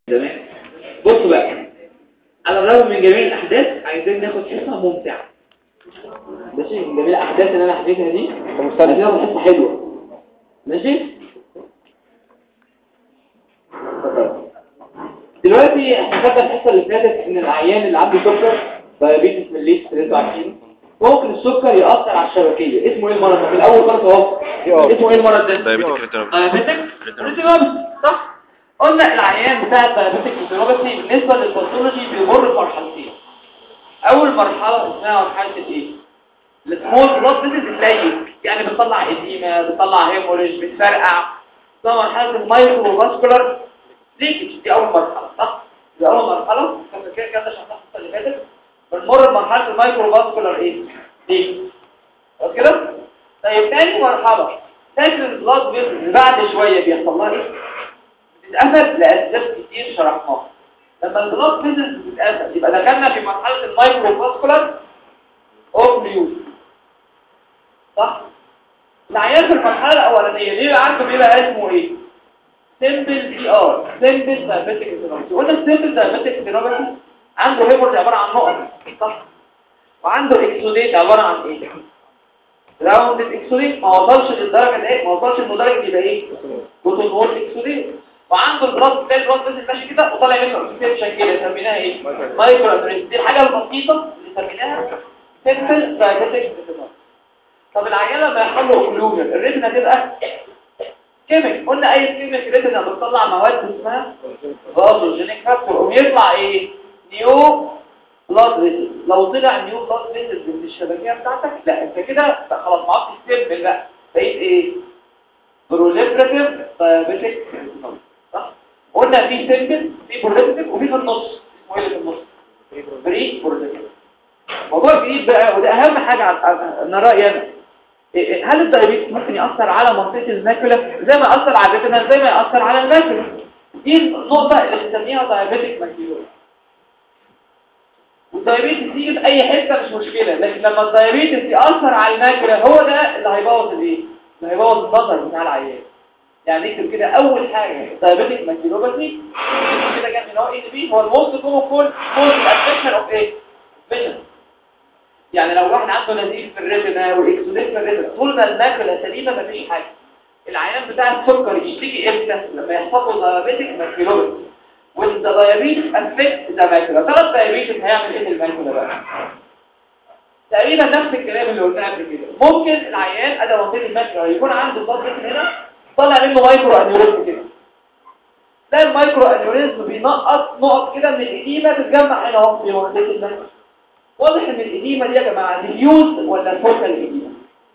تمام بصوا بقى على الرغم من جميع الاحداث عايزين ناخد حصه ممتعه ماشي من جميع الاحداث اللي انا حكيتها دي عايزين ناخد حصه حلوه ماشي دلوقتي احنا خدنا الحصه اللي فاتت ان العيان اللي عنده سكر دايابيتس ميليتس اللي انتوا عارفينه ممكن السكر يأثر على الشبكيه اسمه ايه المرض ده في الاول خالص اهو اسمه ايه المرض ده دايابيتك ريتينوباثي دايابيتك ريتينوباثي صح قلنا العيان بتاع الدايابيتك ريتينوباثي بالنسبه للباثولوجي بيمر بمرحلتين اول مرحله اسمها مرحله الايه السمول بلاد فيزز بتلاقي يعني بتطلع اديمه بتطلع هيموريج بتفرقع ده مرحله المايكرو فاسكولار ليكج دي اول مرحله صح دي اول مرحله كان كده كده شرحناها الحصه اللي فاتت بنمر بمرحله المايكرو فاسكولار ايه ليكج خلاص كده طيب تاني مرحله فاكر البلاد فيزز بعد شويه بيحصل لها ايه بتتقفل لاسباب كتير شرحناها لما البلاد فيزز بتتقفل يبقى دخلنا في مرحله المايكرو فاسكولار اوبليوز صح العيان في المرحله الاولانيه ليه عنده بيبقى اسمه ايه سيمبل دي ار سيمبل دايابيتيك ريتينوباثي قلنا السيمبل دايابيتيك ريتينوباثي عنده هيمورج عباره عن نقط صح وعنده اكسوديت عباره عن ايه راوند الاكسوديت ما وصلش للدرجه الايه ما وصلش للدرجه يبقى ايه بوتون وول اكسوديت وعنده البلاد بتاع البلاد بس ماشي كده وطالع منه اكسوديت شكل سميناها ايه مايكرو ادريس دي الحاجه البسيطه اللي سميناها سيمبل دايابيتيك ريتينوباثي طب العيان لما يحصل له اوكلوجن الريتنا تبقى كيميك قلنا اي كيميك ريتنا بتطلع مواد اسمها فازوجينيك فاكتور ويطلع ايه نيو بلاد فيسل لو طلع نيو بلاد فيسل من الشبكيه بتاعتك لا انت كده خلاص ما عادش تستقبل بقى بقيت ايه بروليفراتيف دايابيتيك صح قلنا في سيمبل في بروليفراتيف وفي في النص اسمه ايه اللي في النص بري بروليفراتيف موضوع جديد بقى وده اهم حاجه انا رايي انا هل الدايابيتس ممكن يأثر على منطقة الماكولة زي ما يأثر على الريتنا زي ما يأثر على الماكولة دي النقطة اللي بنسميها دايابيتك ماكيولة والدايابيتس تيجي في أي حتة مش مشكلة لكن لما الدايابيتس يأثر على الماكولة هو ده اللي هيبوظ الايه؟ اللي هيبوظ النظر بتاع العيان يعني نكتب كده أول حاجة دايابيتك ماكيولوباثي كده جنب ان هو ايه بي هو الموست كومن كول كوز الافكشن اوف ايه؟ فيجن يعني لو واحد عنده نزيف في الريتنا واكسوديت في الريتنا طول ما الماكله سليمه مفيش حاجه العيان بتاع السكر يشتكي امتى لما يحصل له دايابيتك ماكيلوباثي والذا دايابيتس افكت ذا ماكولا ثلاث دايابيتس هيعمل ايه الماكولا بقى تقريبا نفس الكلام اللي قلناه قبل كده ممكن العيان ادى منطقه الماكولا يكون عنده ضغط هنا طالع منه مايكرو انيوريزم كده ده المايكرو انيوريزم بينقط نقط كده من الاديمه تتجمع هنا اهو في منطقه الماكولا واضح ان الإديمة دي يا جماعة ديفيوز ولا الفوكال الإديمة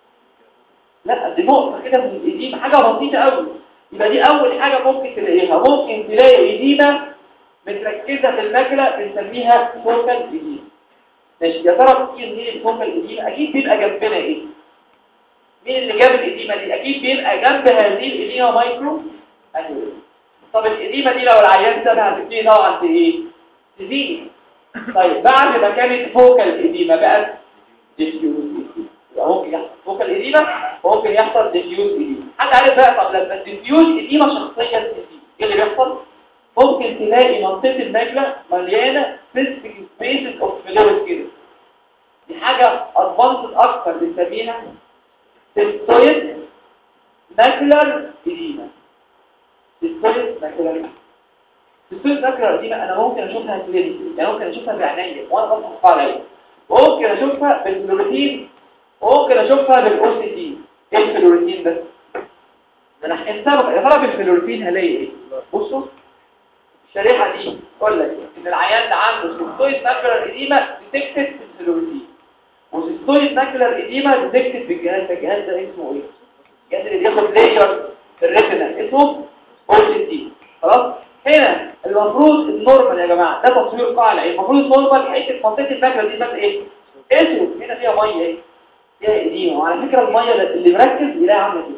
لا دي نقطة كده من الإديمة حاجة بسيطة قوي يبقى دي أول حاجة ممكن تلاقيها ممكن تلاقي إديمة متركزة في الماكلة بنسميها فوكال إديمة ماشي يا ترى بتيجي منين الفوكال إديمة أكيد بيبقى جنبنا إيه مين اللي جاب الإديمة دي أكيد بيبقى جنب هذه الإديمة مايكرو أنيوريزم طب الإديمة دي لو العيان سابها هتبتدي طبعا إيه تزيد طيب بعد ما كانت فوكال إديمة بقت ديفيوز يبقى ممكن يحصل فوكال إديمة وممكن يحصل ديفيوز إديمة حد عارف بقى طب لما الديفيوز إديمة شخصية إديمة إيه اللي بيحصل؟ ممكن تلاقي منطقة الماكلة مليانة سيستيك سبيسز اوف فلويد كده دي حاجة ادفانسد أكتر بنسميها سيستويد ماكلر إديمة سيستويد ماكلر إديمة السويد ماكلر دي انا ممكن اشوفها كلينيك يعني ممكن اشوفها بعينيا وانا بصحى عليها ممكن اشوفها بالفلوريتين ممكن اشوفها بالاو سي تي ايه الفلوريتين ده ده انا هنسبق يا ترى بالفلوريتين هلاقي ايه بصوا الشريحه دي تقول لك ان العيان ده عنده سيستويد ماكلر اديما ديتكتد بالفلوريتين وسيستويد ماكلر اديما ديتكتد بالجهاز ده الجهاز ده اسمه ايه الجهاز اللي بياخد ليجر في الريتنا اسمه او سي تي خلاص هنا المفروض النورمال يا جماعه ده تصوير قاع العين المفروض النورمال حته منطقه الماكله دي بس ايه اسود هنا فيها ميه ايه فيها اديمه وعلى فكره الميه اللي مركز يلاقيها عامله كده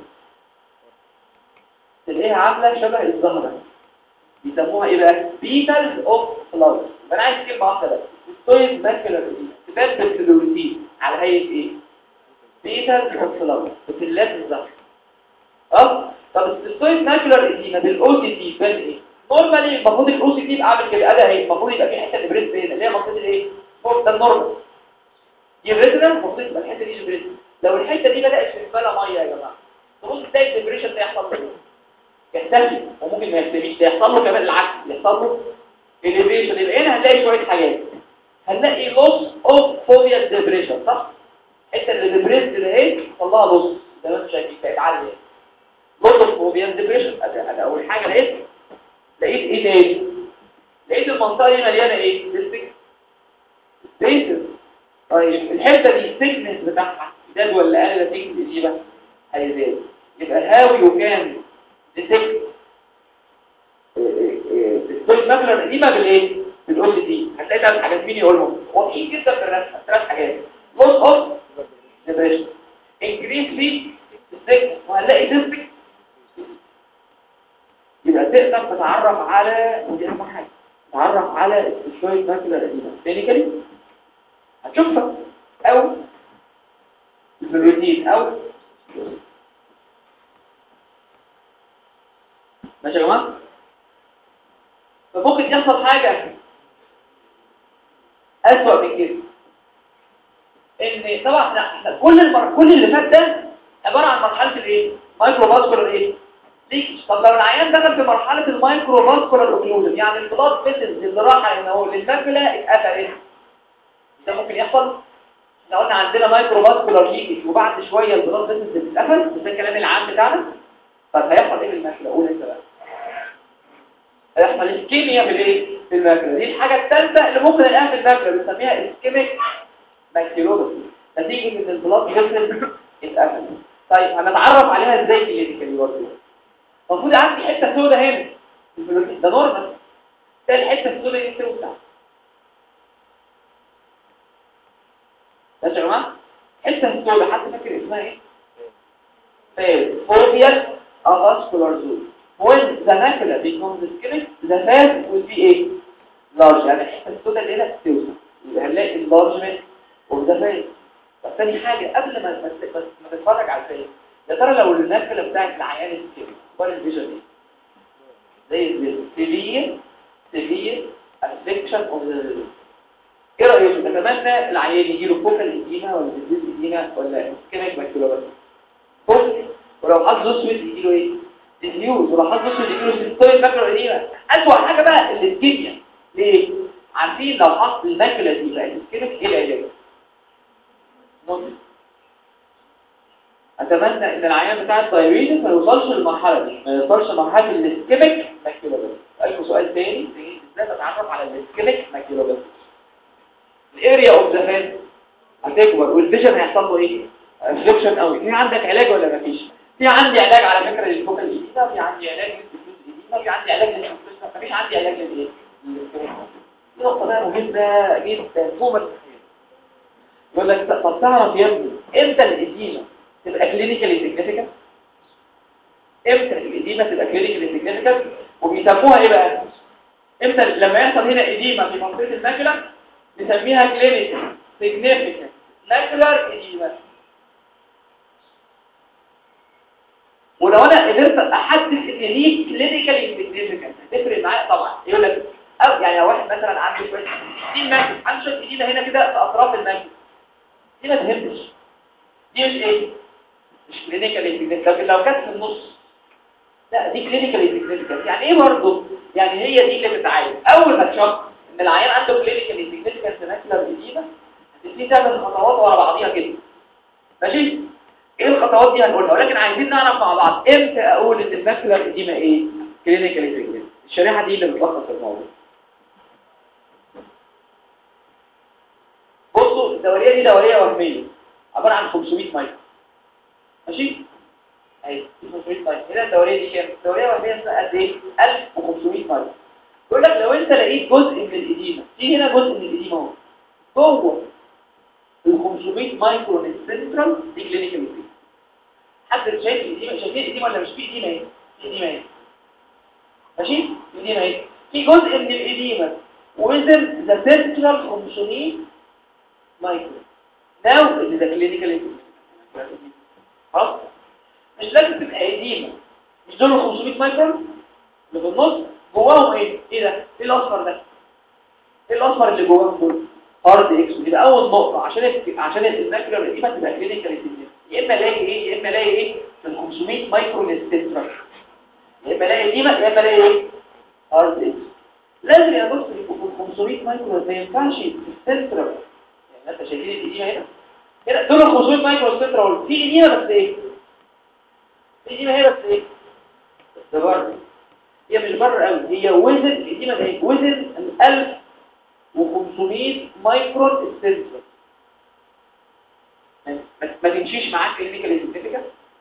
تلاقيها عامله شبه الزهره بيسموها ايه بقى بيتلز اوف فلاور انا عايز كلمه واحده بس ستويد ماكلر اديمه تبان بالفلوريتين على هيئه ايه بيتلز اوف فلاور بتلات الزهر اه طب الستويد ماكلر اديمه بالاو تي تي تبان ايه نورمالي المفروض الاو سي دي يبقى اعمل كده ادي اهي المفروض يبقى في حته بريس هنا اللي هي منطقه الايه فوق ده النورمال دي بريسنا المفروض يبقى الحته دي بريس لو الحته دي بدات في الفلا ميه يا جماعه تبص تلاقي الدبريشن ده يحصل له يختفي وممكن ما يختفيش ده يحصل له كمان العكس يحصل له elevation يبقى هنا هنلاقي شويه حاجات هنلاقي loss of foveal depression صح الحته اللي ديبريس اللي اهي طلعها لوس زي ما انتم شايفين بقت عاليه loss of foveal depression ادي اول حاجه لقيت لقيت ايه تاني لقيت المنطقه دي مليانه ايه ديستريكت سبيسز طيب الحته دي الثيكنس بتاعها زاد ولا قل نتيجه الاجابه هيزيد يبقى هاوي وكان ديتكت السويت مثلا القديمه بالايه بالاو سي دي هتلاقي ثلاث حاجات مين يقولهم واضحين جدا في الرسمه ثلاث حاجات لوس اوف ديبريشن انكريس في الثيكنس وهنلاقي ديستريكت يبقى تقدر تتعرف على ودي اهم حاجه تتعرف على الشويه ماكلر القديمه كلينيكالي هتشوفها او الروتين او ماشي يا جماعه فممكن يحصل حاجه اسوأ من كده ان طبعا احنا احنا كل المر... كل اللي فات ده عباره عن مرحله الايه مايكرو فاسكولار ايه ليكش طب لو العيان دخل في مرحله المايكرو فاسكولار اوكلوجن يعني البلاد فيسلز اللي راح ان هو للماكله اتقفلت ده ممكن يحصل احنا قلنا عندنا مايكرو فاسكولار ليكج وبعد شويه البلاد فيسلز بتتقفل ده الكلام العام بتاعنا طب هيحصل ايه بالماكله قول انت بقى هيحصل اسكيميا في الايه في الماكله دي الحاجه الثالثه اللي ممكن نلاقيها في الماكله بنسميها اسكيميك ماكيولوباثي نتيجه ان البلاد فيسلز اتقفل طيب هنتعرف عليها ازاي كلينيكالي برضه المفروض عندي حته سوداء هنا ده نورمال ده الحته السوداء دي بتوسع ماشي يا جماعه حته السوداء حد فاكر اسمها ايه فاز فوبيال avascular zone when the macula becomes ischemic the fat will be ايه large يعني الحته السوداء اللي هنا بتوسع يبقى هنلاقي enlargement of the face طب ثاني حاجه قبل ما ما ما تتفرج على الفيلم يا ترى لو الماكله بتاعت العيان ischemic اخبار الفيجن ايه زي السيفير سيفير افكشن اوف ذا ايه رايكم نتمنى العيان يجي له فوكال ايديما ولا ديزيز ايديما ولا اسكيميك ماكيولوباثي فوكال ولو حظ اسود يجي له ايه ديزيوز ولو حظ اسود يجي له سيستويد ماكيولو ايديما اسوء حاجه بقى الاسكيميا ليه عارفين لو حط الماكيولا دي بقى اسكيميك ايه العلاج اتمنى ان العيان بتاع التايرويد ما يوصلش للمرحله دي ما يوصلش لمرحله الاسكيميك ماكيولوباثي اسالكم سؤال تاني ازاي اتعرف على الاسكيميك ماكيولوباثي الاريا اوف ذا هيد هتكبر والفيجن هيحصل له ايه ريفلكشن قوي في عندك علاج ولا مفيش في عندي علاج على فكره للفوكال ايديما في عندي علاج للديفيوز ايديما في عندي علاج للانفكشن مفيش عندي علاج للايه دي نقطه بقى مهمه جدا فوق يقول لك طب تعرف يا ابني امتى الاديمه تبقى كلينيكالي سيجنيفيكانت امتى الاديمه تبقى كلينيكالي سيجنيفيكانت وبيسموها ايه بقى امتى لما يحصل هنا اديمه في منطقه الماكله نسميها كلينيكال سيجنيفيكانت ماكولار اديمه ولو انا قدرت احدد ان دي كلينيكالي سيجنيفيكانت هتفرق معايا طبعا يقول لك او يعني لو واحد مثلا عنده شويه دي الماكل عنده شويه اديمه هنا كده في اطراف الماكل دي ما تهمش دي مش ايه مش كلينيكالي سيجنيفيكانت لكن لو كانت في النص لا دي كلينيكالي سيجنيفيكانت يعني ايه برضه يعني هي دي اللي بتتعالج اول ما تشك ان العيان عنده كلينيكالي سيجنيفيكانت ماكلر اديمه هتبتدي تعمل خطوات ورا بعضيها كده ماشي ايه الخطوات دي هنقولها ولكن عايزين نعرف مع بعض امتى اقول ان الماكلر اديمه ايه كلينيكالي سيجنيفيكانت الشريحه دي اللي بتلخص الموضوع بصوا الدوريه دي دوريه وهميه عباره عن 500 مايكرو ماشي اهي 500 مايكرو هنا الدوريه دي كام الدوريه وهميه اسمها قد ايه 1500 مايكرو يقول لك لو انت لقيت جزء من الاديمه في هنا جزء من الاديمه اهو جوه ال 500 مايكرو السنترال دي كلينيكال اديمه حد شايف الاديمه شايفين الاديمه ولا مش في اديمه اهي في اديمه اهي ماشي في اديمه اهي في جزء من الاديمه وزن ذا سنترال 500 مايكرو now it is a clinical indication خلاص مش لازم تبقى قديمه مش دول 500 مايكرون اللي في النص جواهم ايه ايه ده ايه الاصفر ده ايه الاصفر اللي جواهم دول هارد اكس يبقى اول نقطه عشان عشان الماكيولار اديما تبقى كلينيكال يا اما الاقي ايه يا اما الاقي ايه في ال 500 مايكرو نستنترال يا اما الاقي اديما يا اما الاقي ايه هارد اكس لازم يا دكتور يبقوا 500 مايكرو ما ينفعش في السنترال يعني انت شايفين الاديما هنا هنا دول ال 500 مايكرو سنترال في اديما بس ايه في اديما هي بس ايه بس بره هي مش بره قوي هي وزن الاديما ده ايه وزن ال 1500 مايكرون السنترال ما تمشيش معاك كلينيكال سيجنيفيكانس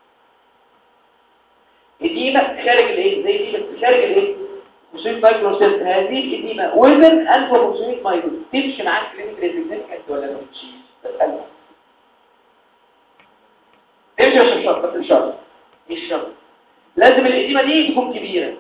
اديمه خارج الايه زي دي بس خارج الايه 500 مايكرو سنت هذه الاديمه وزن 1500 مايكرو تمشي معاك كلينيكال سيجنيفيكانس ولا ما تمشيش بسالك تمشي مش شرط بس مش شرط مش شرط لازم الاديمه دي تكون كبيره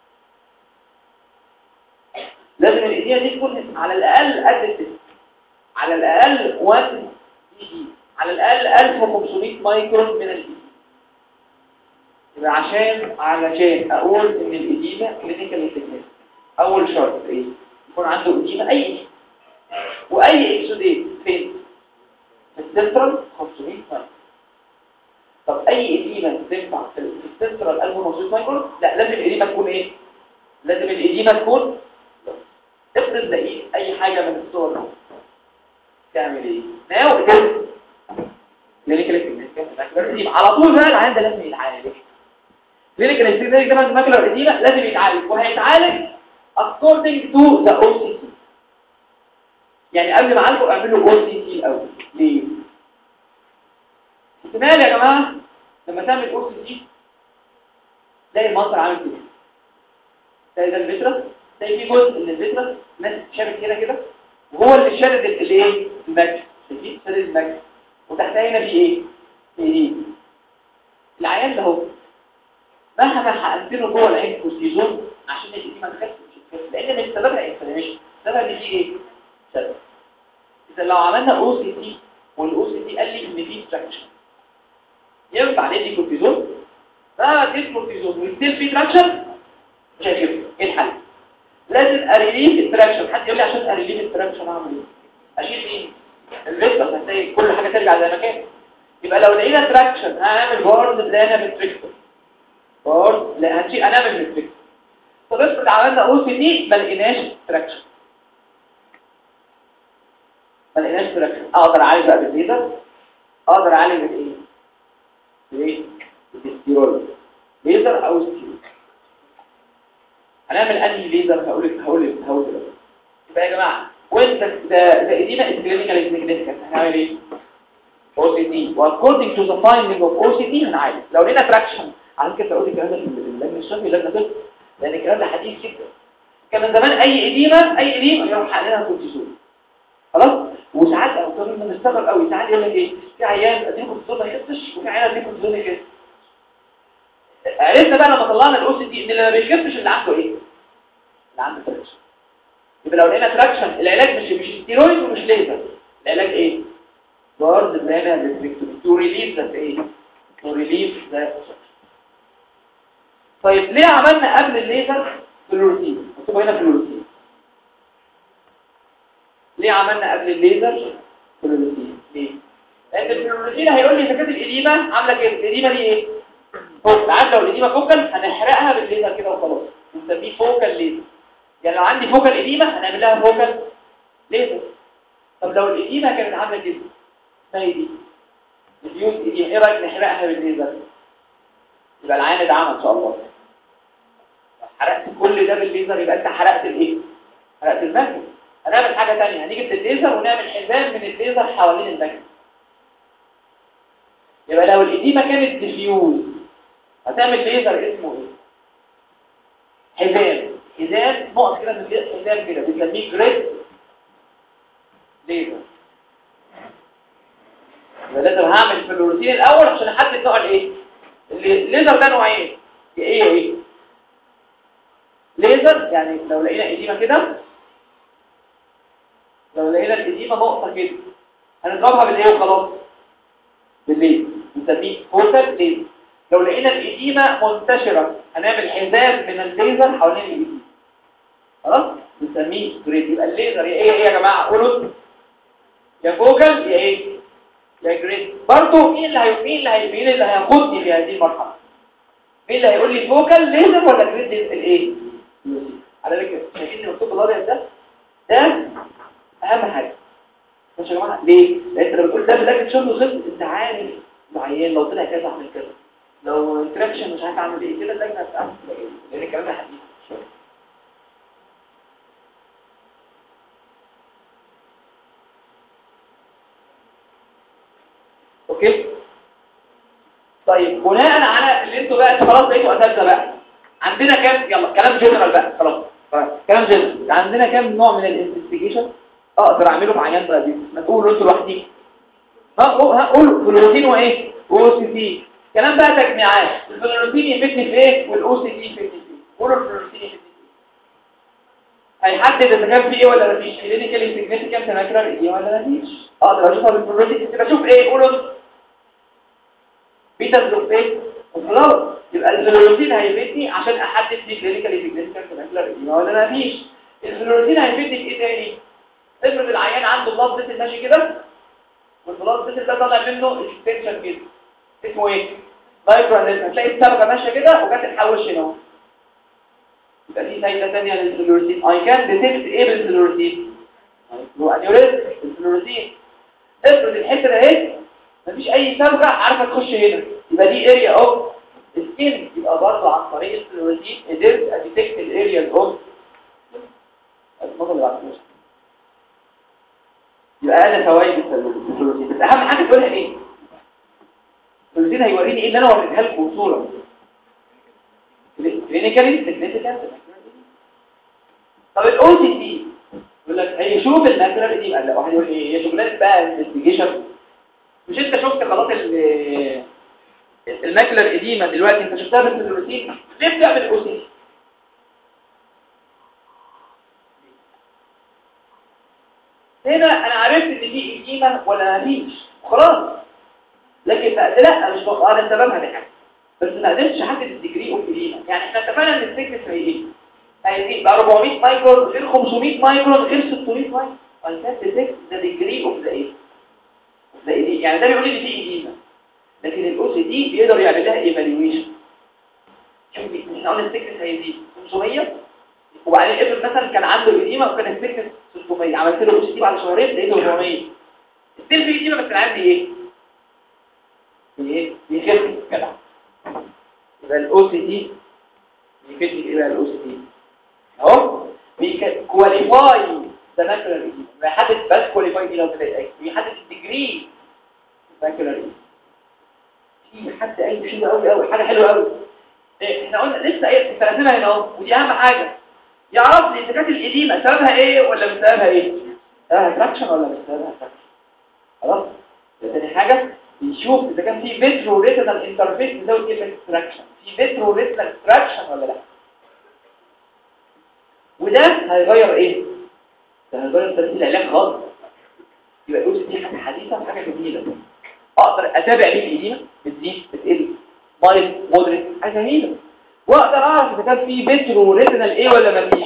لازم الاديمه دي تكون على الاقل قد الجسم على الاقل 1 دي دي على الاقل 1500 مايكرون من الايديما يبقى عشان علشان اقول ان الاديمه كلينيكال سيجنال اول شرط ايه يكون عنده اديمه اي واي اكسوديت فين في السنترال 500 مايكرون طب اي اديمه تنفع في السنترال 1500 مايكرون لا لازم الاديمه تكون ايه لازم الاديمه تكون افرض لقيت اي حاجه من الصور دي تعمل ايه ناو كده كلينيكال سيجنال على طول بقى العيان ده لازم يتعالج كلينيكال سيجنال ده ماكلر اديمه لازم يتعالج وهيتعالج according to the OCT يعني قبل ما اعالجه اعمل له OCT الاول ليه احتمال يا جماعه لما تعمل OCT تلاقي المنظر عامل كده تلاقي ده الفيترس تلاقي في جزء من الفيترس ناس شابك هنا كده وهو اللي شادد الايه الماكس شايفين شادد الماكس وتحت هنا في ايه في ايه العيان ده هو مهما حقنت له جوه العين كورتيزون عشان الايدي ما تخفش مش تخف لان مش سببها انفلاميشن سببها ان في ايه سبب اذا لو عملنا او سي تي والاو سي تي قال لي ان في تراكشن ينفع ندي كورتيزون اه اديت كورتيزون وستيل في تراكشن مش هيخف ايه الحل لازم اريليف التراكشن حد يقول لي عشان اريليف التراكشن اعمل ايه اشيل مين الفيسبس هتلاقي كل حاجه ترجع زي ما كانت يبقى لو لقينا تراكشن هنعمل بورد بلانا بالتريكتور بورد لا هنشيل هنعمل بالتريكتور طب افرض عملنا او سي دي ما لقيناش تراكشن ما لقيناش تراكشن اقدر اعالج بقى بالليزر اقدر اعالج بالايه بايه بالستيرويد ليزر او ستيرويد هنعمل انهي ليزر هقول لك هقول لك هقول لك يبقى يا جماعه وانت ده ده ادينا الكلينيكال سيجنيفيكانس هنعمل ايه او سي تي واكوردنج تو ذا فايندينج اوف او سي تي هنعالج لو لقينا تراكشن على فكره اقول الكلام ده في اللجنه الشافعي لجنه طب لان الكلام ده حديث جدا كان من زمان اي اديمه اي اديمه يروح حقنها كورتيزون خلاص وساعات او كنا بنستغرب قوي ساعات يقول لك ايه في عيان اديله كورتيزون ما يخفش وفي عيان اديله كورتيزون يخف عرفنا بقى لما طلعنا الاو سي دي ان اللي ما بيخفش اللي عنده ايه اللي عنده تراكشن يبقى لو لقينا تراكشن العلاج مش مش ستيرويد ومش ليزر العلاج ايه جارد بلانا ريستريكتوري تو ريليف ذات ايه تو ريليف ذات طيب ليه عملنا قبل الليزر فلوروتين مكتوب هنا فلوروتين ليه عملنا قبل الليزر فلوروتين ليه لان الفلوروتين هيقول لي اذا كانت الاديمه عامله كده الاديمه دي ايه فوق عارف لو الاديمه فوكال هنحرقها بالليزر كده وخلاص بنسميه فوكال ليزر يعني لو عندي فوكال اديمه هنعمل لها فوكال ليزر طب لو الاديمه كانت عامله كده اسمها ايه دي الفيوز اديمه ايه رايك نحرقها بالليزر يبقى العين اتعمل ان شاء الله حرقت كل ده بالليزر يبقى انت حرقت الايه حرقت المكن هنعمل حاجه ثانيه هنيجي بالليزر ونعمل حزام من الليزر حوالين المكن يبقى لو الاديمه كانت ديفيوز هتعمل ليزر اسمه ايه حزام حزام نقط كده من حزام كده بنسميه جريد ليزر يبقى لازم هعمل فلوروتين الاول عشان احدد نوع الايه الليزر ده نوعين ايه ايه ليزر يعني لو لقينا اديمه كده لو لقينا الاديمه نقطه كده هنضربها بالايه وخلاص بالليل نسميه فوتال ليزر لو لقينا الاديمه منتشره هنعمل حزام من الليزر حوالين الاديمه خلاص بنسميه جريد يبقى الليزر يا ايه ايه يا جماعه قولوا يا فوكال يا ايه يا جريد برضه مين اللي هي مين اللي هي مين اللي هياخدني في هذه المرحله مين اللي هيقول لي فوكال ليزر ولا جريد الايه على فكره شايفين المكتوب الابيض ده ده اهم حاجه ماشي يا جماعه ليه لان انت لما بتقول ده بلاك شغل وخلص انت عارف معين لو طلع كذا اعمل كذا لو انتراكشن مش عارف اعمل ايه كده اللجنه هتعمل ايه لان الكلام ده حديث اوكي طيب بناء على اللي انتوا بقى خلاص بقيتوا اساتذه بقى عندنا كام يلا كلام جنرال بقى خلاص كلام جنرال عندنا كام نوع من الانفستيجيشن اقدر اعمله مع عيان دي ما تقولوا انتوا لوحديكم ها قولوا فلوروتين وايه او سي سي كلام بقى تجميعات الفلوروتين يفيدني في ايه والاو سي سي يفيدني في ايه قولوا الفلوروتين يفيدني في ايه هيحدد اذا كان في ايه ولا مفيش كلينيكالي سيجنيفيكانت ماكرال ايه ولا مفيش اقدر اشوفها بالفلوروتين كده اشوف ايه قولوا بيتا زوفيت وخلاص يبقى الفلوروتين هيفيدني عشان احدد في كلينيكالي سيجنيفيكانت ماكرال ايه ولا مفيش الفلوروتين هيفيدني في ايه تاني افرض العيان عنده بلاد فيسل ماشي كده والبلاد فيسل ده طالع منه اكستنشن كده اسمه ايه مايكرو هتلاقي الصبغه ماشيه كده وجت تحوش هنا يبقى في فايده ثانيه للفلوريسين اي كان ديتكت ايه بالفلوريسين مايكرو انيوريزم الفلوريسين افرض الحته ده اهي مفيش اي صبغه عارفه تخش هنا يبقى دي اريا اوف سكين يبقى برضه عن طريق الفلوريسين قدرت اديتكت الاريا اوف الموضوع اللي بعد يبقى انا فوائد الفلوروسين بس اهم حاجه تقولها ايه الفلوروسين هيوريني ايه اللي انا وريتها لكم صوره كلينيكالي سيجنيفيكانت طب الاو سي تي يقول لك هيشوف الماكرال دي بقى واحد يقول ايه هي شغلانه بقى انفستيجيشن مش انت شفت خلاص الماكلر القديمه دلوقتي انت شفتها بالفلوروسين ليه بتعمل الاو سي تي هنا انا عرفت ان في قيمه ولا مفيش خلاص لكن لا مش بقى انا سببها دي حاجه بس ما قدرتش احدد الديجري اوف قيمه يعني احنا اتفقنا ان السيكنس هي ايه هيزيد بقى 400 مايكرون غير 500 مايكرون غير 600 مايكرون فانت تكتب ذا ديجري اوف ذا ايه ذا ايه يعني ده بيقول لي في قيمه لكن الاو سي دي بيقدر يعمل لها ايفالويشن شوف احنا قلنا السيكنس هيزيد 500 وبعدين افرض مثلا كان عنده قديمه وكان السيكنس 600 عملت له اوس دي بعد شهرين لقيته 400 ستيل في قديمه بس عندي ايه ايه بيخف كده يبقى الاو سي دي بيفيدني ايه بقى الاو سي دي اهو بيكواليفاي ذا ماكولار بيحدد بس كواليفاي دي لو طلعت ايه بيحدد الديجري ماكولار في حد قال شيء قوي قوي حاجه حلوه قوي إيه احنا قلنا لسه ايه ثلاثينها هنا اهو ودي اهم حاجه يعرف لي اذا كانت القديمه سببها ايه ولا مش سببها ايه سببها تراكشن ولا مش سببها تراكشن خلاص ده تاني حاجه بيشوف اذا كان في فيترو ريتنال انترفيس بيزود كلمه تراكشن في فيترو ريتنال تراكشن ولا لا وده هيغير ايه ده هيغير ترتيب العلاج خالص يبقى يقول دي حاجه حديثه وحاجه جديده اقدر اتابع ليه القديمه بتزيد بتقل مايل مودريت حاجه جميله واقدر اعرف اذا كان في فيترو ريتنال ايه ولا مفيش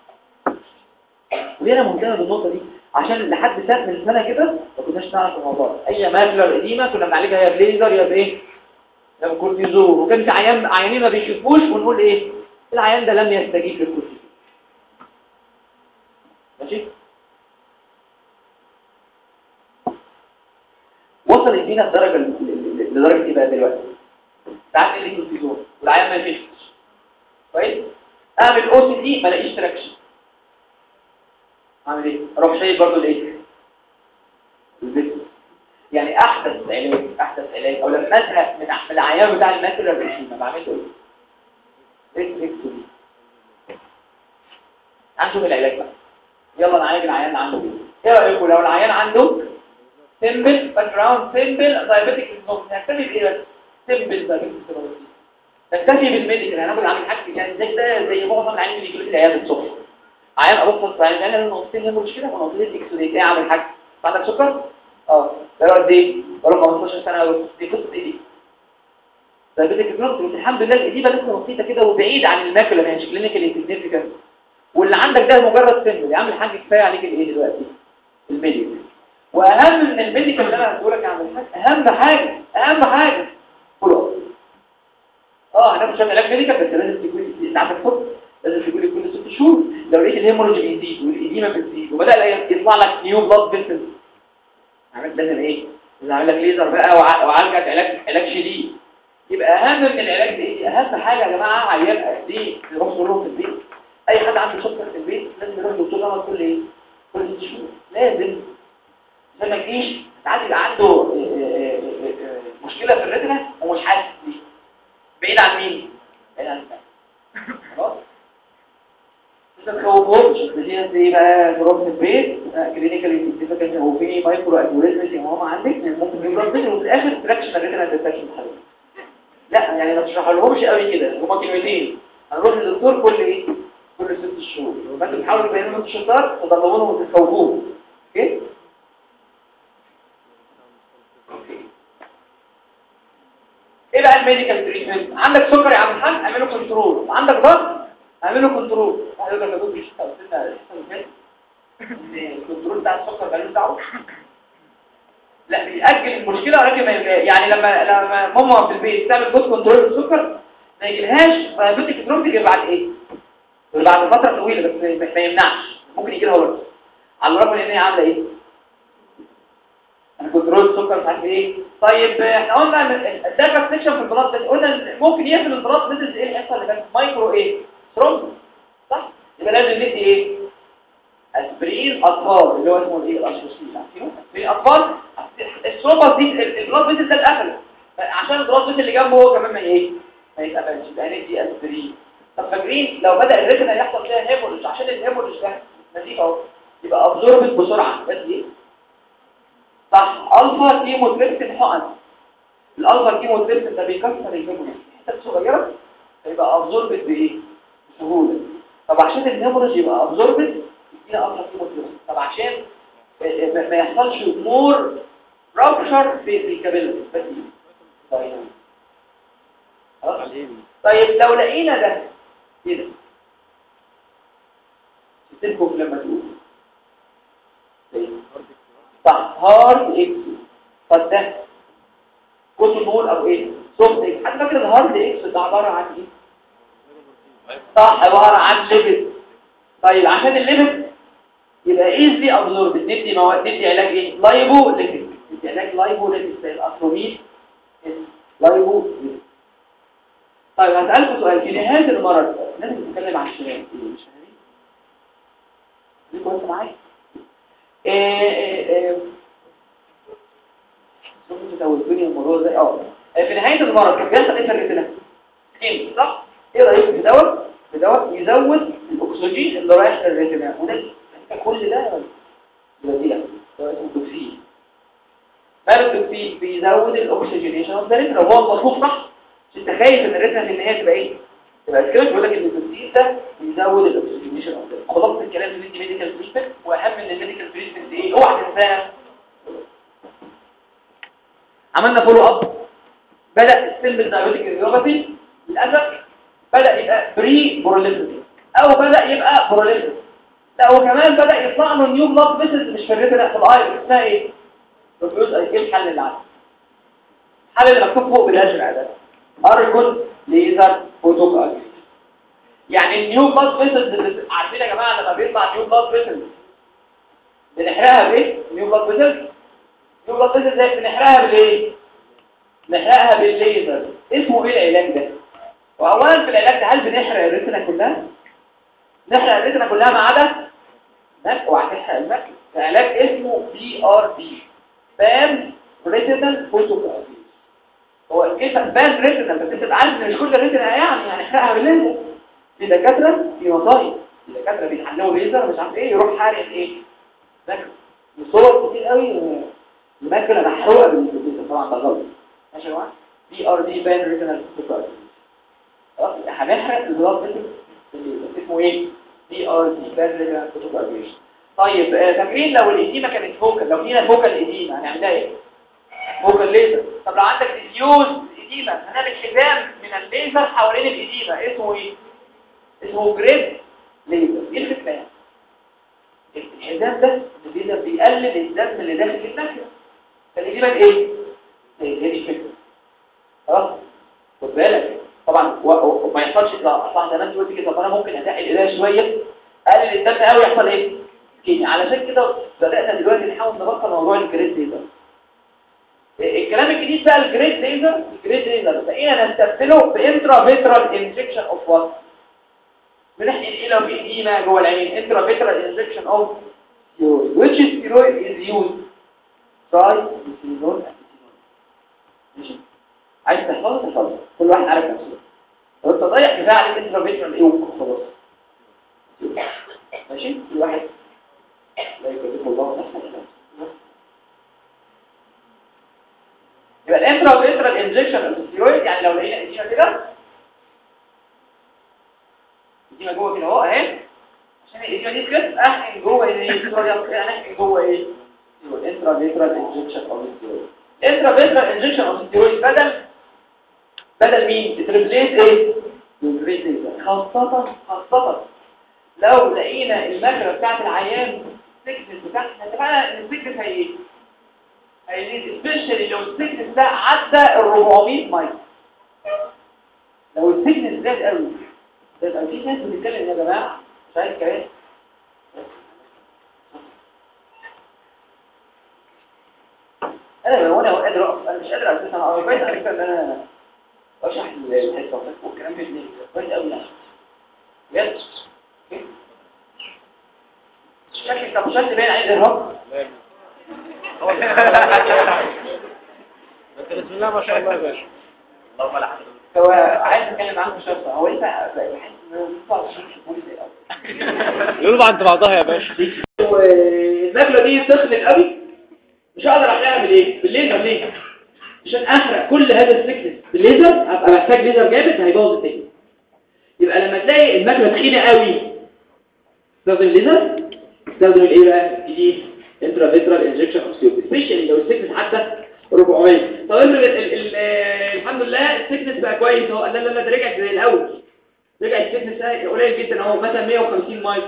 وليه انا مهتم بالنقطه دي عشان لحد سنه من سنه كده ما كناش نعرف الموضوع اي ماكلر قديمه كنا بنعالجها يا بليزر يا بايه يا بكورتيزون وكان في عيان عيانين ما بيشوفوش ونقول ايه العيان ده لم يستجيب للكورتيزون ماشي وصل الدينا الدرجه لدرجه ايه بقى دلوقتي ساعات اللي كورتيزون والعيان ما يفيش كويس اعمل او سي دي ما الاقيش تراكشن اعمل ايه اروح شايل برضه الايه الفيتو يعني احدث علاج احدث علاج او لما ازهق من العيان بتاع الماكلر بريشيما بعمل له ايه ريكتوري هنشوف العلاج بقى يلا نعالج العيان اللي عنده ايه ايه رايكم لو العيان عنده سيمبل باك جراوند سيمبل دايابيتيك نوم نكتفي بايه بس سيمبل دايابيتيك نكتفي بالميديكال هناخد عامل حاجه يعني زي ده زي معظم العيانين اللي بيجوا لي العياده الصبح عيان ابص في عيان انا نقطتين هنا مش كده ونقطتين الاكس راي ايه اعمل حاجه عندك سكر اه ده قد ايه بقى 15 سنه او دي قصه ايه دي دايابيتيك نوم الحمد لله الاديبه لسه بسيطه كده وبعيده عن الماكله مش كلينيكال انسيجنيفيكانت واللي عندك ده مجرد سن يا عم الحاج كفايه عليك الايه دلوقتي الميديكال واهم من الميديكال اللي انا هقول لك يا عم الحاج اهم حاجه اهم حاجه فولو اه هناخد شويه علاج ميديكال بس لازم تكون انت عندك فوق لازم تقول لي كل ست شهور لو لقيت الهيموريج بيزيد والايديما بتزيد وبدا يطلع لك نيو بلاد فيسل عملت لازم ايه لازم اعمل لك ليزر بقى وعالجك علاج علاج شديد يبقى اهم من العلاج ده ايه اهم حاجه يا جماعه عيان دي نروح نروح في البيت اي حد عنده سكر في البيت لازم يروح دكتور غلط كل ايه كل ست شهور لازم عشان ما تجيش ساعات يبقى عنده آه، آه، آه، مشكله في الريتنا ومش حاسس بيه بعيد عن مين بعيد عن الفهم خلاص ما تخوفهمش دي زي بقى تروح في البيت كلينيكال سيجنيفيكانت هو في مايكرو انيوريزم يا ماما عندك ممكن يبقى بيجي وفي الاخر تراكشن الريتنا ديتكشن حلو لا يعني ما تشرح لهمش قوي كده هما كلمتين هنروح للدكتور كل ايه كل ست شهور فانتوا بتحاولوا تبينوا لهم الشطار تضلموهم وتتخوفوهم اوكي ايه بقى الميديكال تريتمنت عندك سكر يا عم الحاج اعمله كنترول عندك ضغط اعمله كنترول هيقول لك يا دكتور مش قلنا الكنترول بتاع السكر مالوش دعوه لا بيأجل المشكله ولكن ما يبقى- يعني لما لما ماما في البيت تعمل جود كنترول للسكر ما يجيلهاش دايابيتيك دروب تيجي بعد ايه بعد فتره طويله بس ما ما يمنعش ممكن يجي لها برضه على الرغم ان هي عامله ايه انا كنترول السكر مش عارف ايه طيب احنا قلنا إن الداتا سيكشن في البلاد ده قلنا إن ممكن يقفل البلاد مثل ايه اللي يحصل اللي كان مايكرو ايه ثرومب صح يبقى لازم ندي ايه اسبرين اطفال اللي هو اسمه ايه الاشوسين عارفينه اسبرين اطفال الثرومبس دي البلاد فيسل ده اتقفل عشان البلاد فيسل اللي جنبه هو كمان ما ايه ما يتقفلش يبقى ندي اسبرين طب فاكرين لو بدا الريتنا يحصل فيها هيموريج عشان الهيموريج ده نزيف اهو يبقى ابزوربت بسرعه بس ايه صح الفا كيموتريبسين حقن الالفا كيموتريبسين ده بيكسر الهيموريج حتت صغيره فيبقى ابزوربت بايه بسهوله طب عشان الهيموريج يبقى ابزوربت يدينا الفا كيموتريبسين طب عشان ما ما يحصلش مور رابشر في الكابيلتي بس إيه؟ طيب خلاص؟ طيب لو لقينا ده كده تتركوا لما تقول صح هارد اكس طب ده كوتونول او ايه سوفت اكس حد فاكر الهارد اكس ده عباره عن ايه صح عباره عن ليبيد طيب عشان الليبيد يبقى ايزلي ابزورب ندي مواد ندي علاج ايه لايبو ليبيد ندي علاج لايبو ليبيد زي الاتروميد لايبو ليبيد طيب هسألكم سؤال في نهاية المرض لازم نتكلم عن الشباب إيه مش فاهمين؟ ليكوا انتوا معايا؟ ايه ايه ايه شوفوا تزودوني الموضوع ده اه في نهاية المرض كان بيحصل ايه في الرئتنا؟ سكين صح؟ ايه رأيكم في دواء؟ في دواء يزود الاكسجين اللي رايح للرئتنا وده كل ده بديع دواء اسمه توكسين ماله التوكسين بيزود الاكسجينيشن اوف ذا ريتنا وهو المطلوب صح مش انت خايف ان الريتنا في النهايه تبقى ايه تبقى سكيلت بيقول لك ان التوكسين ده بيزود الاكسجينيشن اوف ذا خلاصه الكلام اللي دي ميديكال تريتمنت واهم من الميديكال تريتمنت ايه اوعى تنساها عملنا فولو اب بدا السيل دايابيتيك ريوباثي للاسف بدا يبقى بري بروليفريتيف او بدا يبقى بروليفريتيف لا وكمان بدا يطلع له نيو بلاد فيسلز مش في الريتنا في الاي اسمها ايه بروفيوز ايه الحل اللي عنده الحل اللي مكتوب فوق بالازرق ده ارجل ليزر فوتوكال يعني النيو بلاد فيسلز اللي عارفين يا جماعه لما بيطلع نيو بلاد فيسلز بنحرقها بايه نيو بلاد فيسلز نيو بلاد فيسلز زي بنحرقها بالايه نحرقها بالليزر اسمه ايه العلاج ده واولا في العلاج ده هل بنحرق الريتنا كلها نحرق الريتنا كلها ما عدا ماك وهتحرق الماك في علاج اسمه بي ار دي بان ريتينال فوتوكال هو كيف بان ريتنا بس انت عارف ان مش كل الريتنا يعني هنحرقها بالليزر في دكاتره في وظائف في دكاتره بيتعلموا ليزر مش عارف ايه يروح حارق ايه ذاكر وصور كتير قوي الماكله محروقه بالليزر طبعا ده غلط ماشي يا جماعه بي ار دي بان ريتنال فوتوكال خلاص هنحرق البلاد فيسل بالليزر اسمه ايه بي ار دي بان ريتنال فوتوكال طيب آه، فاكرين لو الإديمة كانت فوكال لو فينا فوكال إديمة هنعملها ايه فوكال ليزر طب لو عندك ديفيوز إديمة هنعمل حزام من الليزر حوالين الإديمة اسمه ايه اسمه جريد ليزر ايه الفكره يعني الحزام ده الليزر بيقلل الدم اللي داخل الماكله فالاجابه ايه هي دي الفكره خلاص خد بالك طبعا وما يحصلش اصلا زي ما انت قلت كده طب انا ممكن اتقل ايديا شويه اقلل الدم قوي يحصل ايه كيني علشان كده بدانا دلوقتي نحاول نبطل موضوع الجريد ليزر الكلام الجديد بقى الجريد ليزر الجريد ليزر بقينا نستبدله بانترا فيترال انجكشن اوف وات بنحقن ايه لو في ايديما جوه العين انترا فيترال انجكشن اوف steroid which steroid is used trimethamine ماشي عايز تحفظه تحفظه كل واحد عارف نفسه لو انت ضايع كفايه عليك انترا فيترال ايه وخلاص ماشي كل واحد لا يكلف الله نفسا يبقى الانترا فيترال انجكشن اوف steroid يعني لو لقينا ايديما كده ايديما جوه كده اهو اهي عشان الايديما دي كده احقن جوه ايه احقن جوه ايه الانترا فيترال انجكشن اوف steroid انترا فيترال انجكشن اوف steroid بدل بدل مين بتريبليس ايه بتريبليس خاصه خاصه لو لقينا المجرى بتاعت العيان السكنس بتاعتنا اتفقنا ان السكنس هي ايه هيزيد سبيشالي لو السكنس ده عدى ال 400 مايل لو السكنس زاد قوي زاد قوي في ناس بتتكلم يا جماعه مش عايز كلام انا لو انا قادر اقف انا مش قادر اساسا انا كويس على فكره ان انا اشرح الحته والكلام في دماغي كويس قوي يعني بجد شكلك طب شكلي باين عليه ارهاق بسم الله ما شاء الله يا باشا اللهم لا هو عايز اتكلم عنه شخصا هو انت بحس ان هو زي الاول يقولوا عند بعضها يا باشا والنقله دي سخنت قوي مش هقدر احرقها بالايه بالليزر ليه عشان احرق كل هذا السكنس بالليزر ابقى محتاج ليزر جامد هيبوظ الدنيا يبقى لما تلاقي الماكله تخينه قوي استخدم الليزر استخدم الايه بقى الجديد انترا فيترال انجكشن اوف سيوب سبيشالي لو السكنس حتى 400 طب افرض الحمد لله السكنس بقى كويس اهو لا لا لا ده رجع زي الاول رجع السكنس قليل جدا اهو مثلا 150 مايل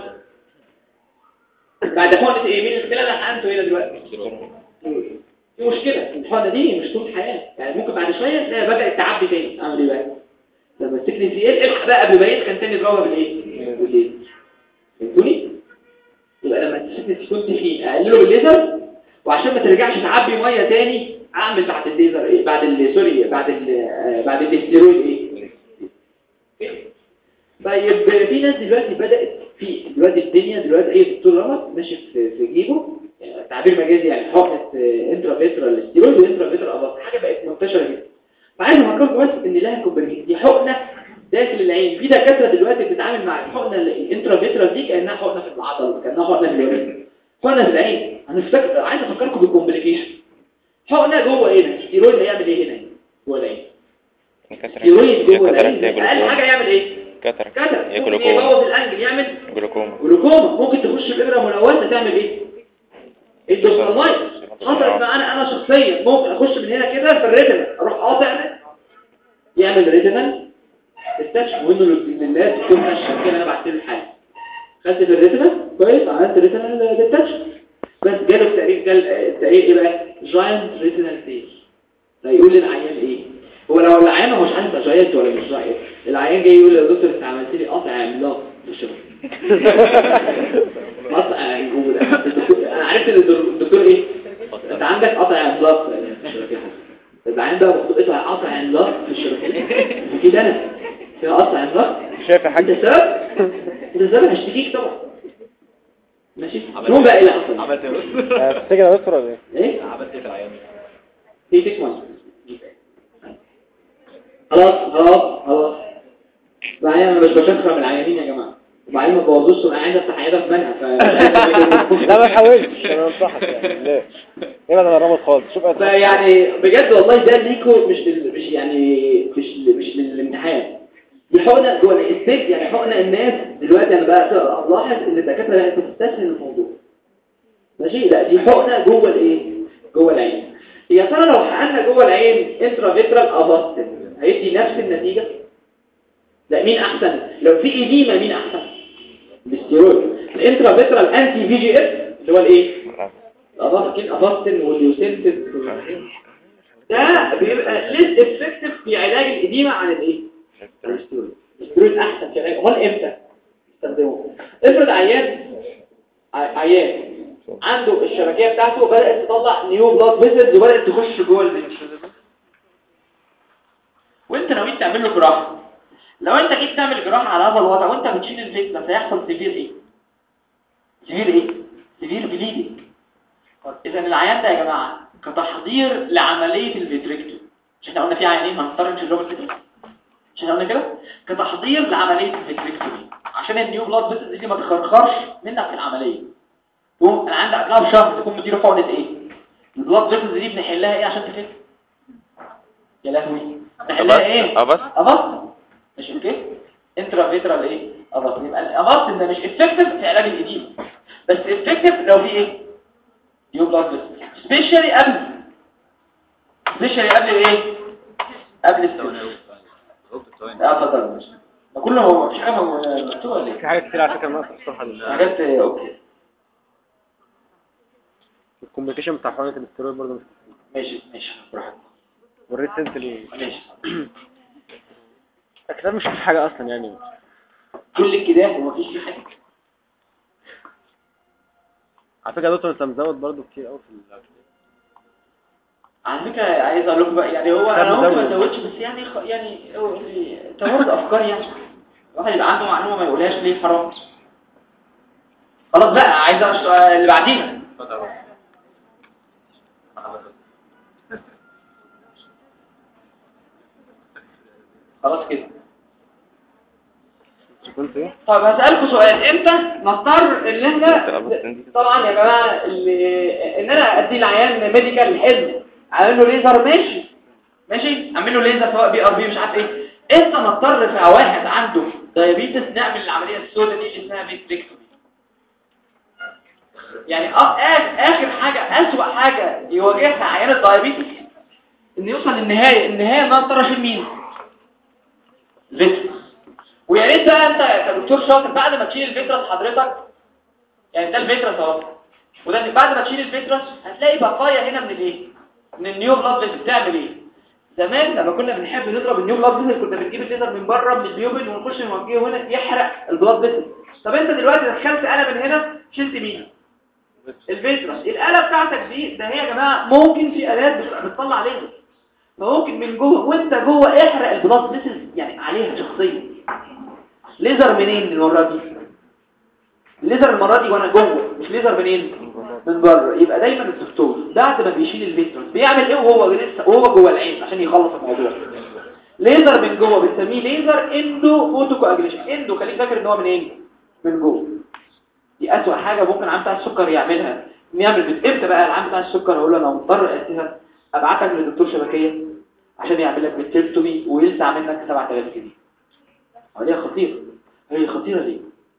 بعد حقنه ايه مين المشكله اللي حقنته هنا دلوقتي في مشكله الحقنه دي مش طول حياه يعني ممكن بعد شويه تلاقي بدات تعبي تاني اعمل ايه بقى لما السكنس يقل الحق بقى قبل ما يسخن تاني اضربها بالايه بالايه فهمتوني يبقى لما السكنس يكون تخين اقلله بالليزر وعشان ما ترجعش تعبي ميه تاني اعمل بعد الليزر ايه بعد ال سوري بعد ال بعد الاستيرويد ايه طيب في ناس دلوقتي بدات في دلوقتي الدنيا دلوقتي اي دكتور رمض ماشي في في جيبه يعني تعبير مجازي يعني حقنه انترا فيترال ستيرويد وانترا فيترال اباط حاجه بقت منتشره جدا فعايز افكركم بس ان لها كومبريشن دي حقنه داخل العين في دكاتره دلوقتي بتتعامل مع الحقنه الانترا فيترال دي كانها حقنه في العضله كانها حقنه في العين حقنه في العين انا افتكر عايز افكركم بالكومبليكيشن حقنه جوه هنا ستيرويد هيعمل ايه هنا جوه العين ستيرويد جوه العين اقل حاجه يعمل ايه كتر كتر يا ممكن جلوكوما يبوظ الانجل يعمل جلوكوما جلوكوما ممكن تخش الابره ملونه تعمل ايه الدوسرنايت حصلت معانا انا شخصيا ممكن اخش من هنا كده في الريتنا اروح قاطع يعمل ريتنال استكشف وانه لله تكون هشه كده انا بعت له الحاله خدت في الريتنا كويس عملت ريتنال ديتكشن بس جاله التقرير جال التقرير ايه بقى جاينت ريتنال فيل هيقول للعيان ايه هو لو العيان ما هوش عارف جاينت ولا مش جاينت العيان جاي يقول يا دكتور انت عملت لي قطع عملاق في الشغل قطع عجول انا عرفت ان الدكتور ايه انت عندك قطع عملاق في الشبكه العيان بقى قطع قطع عملاق في الشبكه كده انا فيها قطع عملاق شايف يا انت حاج السبب انت السبب هشتكيك طبعا ماشي المهم بقى ايه اللي حصل عملت ايه بس تفتكر يا دكتور ولا ايه ايه عملت ايه في العيان هي تكمل خلاص خلاص خلاص بعدين انا مش بشكر من العيانين يا جماعه وبعدين ما تبوظوش انا عايز افتح عياده في منها ف لا ما تحاولش انا انصحك يعني ليه ابعد عن الرمض خالص شوف أنت- فيعني بجد والله ده ليكوا مش لل... مش يعني مش مش للامتحان دي حقنه جوه السيف يعني حقنه الناس دلوقتي انا بقى الاحظ ان الدكاتره بقت بتستسهل الموضوع ماشي لا دي حقنه جوه الايه جوه العين يا ترى لو حقنا جوه العين انترا فيترال اباستن هيدي نفس النتيجه لا مين احسن لو في ايديما مين احسن الاستيرويد الانترا فيترال انتي في جي اف اللي هو الايه الافاستين افاستين واليوسنتين ده بيبقى ليس افكتيف في علاج الاديمه عن الايه الاستيرويد الاستيرويد احسن في علاج امال امتى استخدمه افرض عيان ع- عيان عنده الشبكيه بتاعته بدات تطلع نيو بلاد فيسلز وبدات تخش جوه الفينش وانت ناوي تعمل له جراحه لو انت جيت تعمل جراحه على هذا الوضع وانت بتشيل الفيتنس هيحصل سيفير ايه سيفير ايه سيفير بليدنج اذا العيان ده يا جماعه كتحضير لعمليه الفيتريكتومي مش احنا قلنا في عيانين هنضطر نشيل لهم الفيتريكتومي مش احنا قلنا كده كتحضير لعمليه الفيتريكتومي عشان النيو بلاد فيسلز دي ما تخرخرش منك في العمليه تقوم انا عندي قبلها بشهر تكون مديره حقنه ايه البلاد فيسلز دي بنحلها ايه عشان تفك يا لهوي نحلها ايه أبس ابط مش اوكي انترا فيترال ايه ابط يبقى الابط ده مش افكتيف في علاج الاديم بس افكتيف لو في ايه يو بلاد فيسل سبيشالي قبل سبيشالي قبل ايه قبل السنه اه اتفضل ماشي ده كله هو مش حاجه مكتوبه ولا في ايه حاجات كتير على فكرة ناقصة في الصفحة دي حاجات آه، اوكي الكومبليكيشن بتاع حقنة الاستيرويد برضه مش ماشي ماشي براحتك والريسنتلي ماشي الكتاب مش فيه حاجة أصلا يعني كل الكده ومفيش فيه حاجه على فكرة يا دكتور أنت مزود برضه كتير أوي في ال- على فكرة عايز اقول لكم بقى يعني هو خد انا ممكن ما مزود. ازودش بس يعني خ- يعني هو- تورد افكار يعني الواحد يبقى عنده معلومة ما يقولهاش ليه حرام خلاص بقى عايز أش- اللي بعديها خلاص كده كنت إيه؟ طيب هسألكم سؤال امتى نضطر ان احنا طبعا يا جماعة اللي- ان انا ادي العيان ميديكال حلم اعمل له ليزر ماشي ماشي اعمل له ليزر سواء بي ار بي مش عارف ايه امتى نضطر في واحد عنده دايابيتس نعمل العملية السوداء دي اللي اسمها فيتريكتومي يعني آه آخ- اخر حاجة اسوأ حاجة يواجهها عيان الدايابيتس ان يوصل للنهاية النهاية ان انا اضطر اشيل مين فيترس ويا ريت بقى انت كدكتور شاطر بعد ما تشيل الفيترس حضرتك يعني ده الفيترس اهو وده بعد ما تشيل الفيترس هتلاقي بقايا هنا من الايه من النيو بلاد فيسل بتعمل ايه زمان لما كنا بنحب نضرب النيو بلاد فيسل كنا بنجيب الليزر من بره من البيوبل ونخش نوجهه هنا يحرق البلاد فيسل طب انت دلوقتي دخلت آلة من هنا شلت مين الفيترس الآلة بتاعتك دي ده هي يا جماعه ممكن في آلات بت- بتطلع ليزر فممكن من جوه وانت جوه احرق البلاد فيسل يعني عليها شخصيا ليزر منين المرة دي الليزر المرة دي وانا جوه مش ليزر منين من بره يبقى دايما الدكتور بعد ما بيشيل الفيتروس بيعمل ايه وهو لسه وهو جوه العين عشان يخلص الموضوع ليزر من جوه بنسميه ليزر اندو فوتو كواجليشن اندو خليك فاكر ان هو منين من جوه دي اسوأ حاجة ممكن عام بتاع السكر يعملها نعمل بت- امتى بقى العام بتاع السكر اقول له انا مضطر اساسا ابعتك لدكتور شبكية عشان يعمل لك بالتيرتومي ويلسع منك 7000 جنيه هي خطيرة هي خطيرة ليه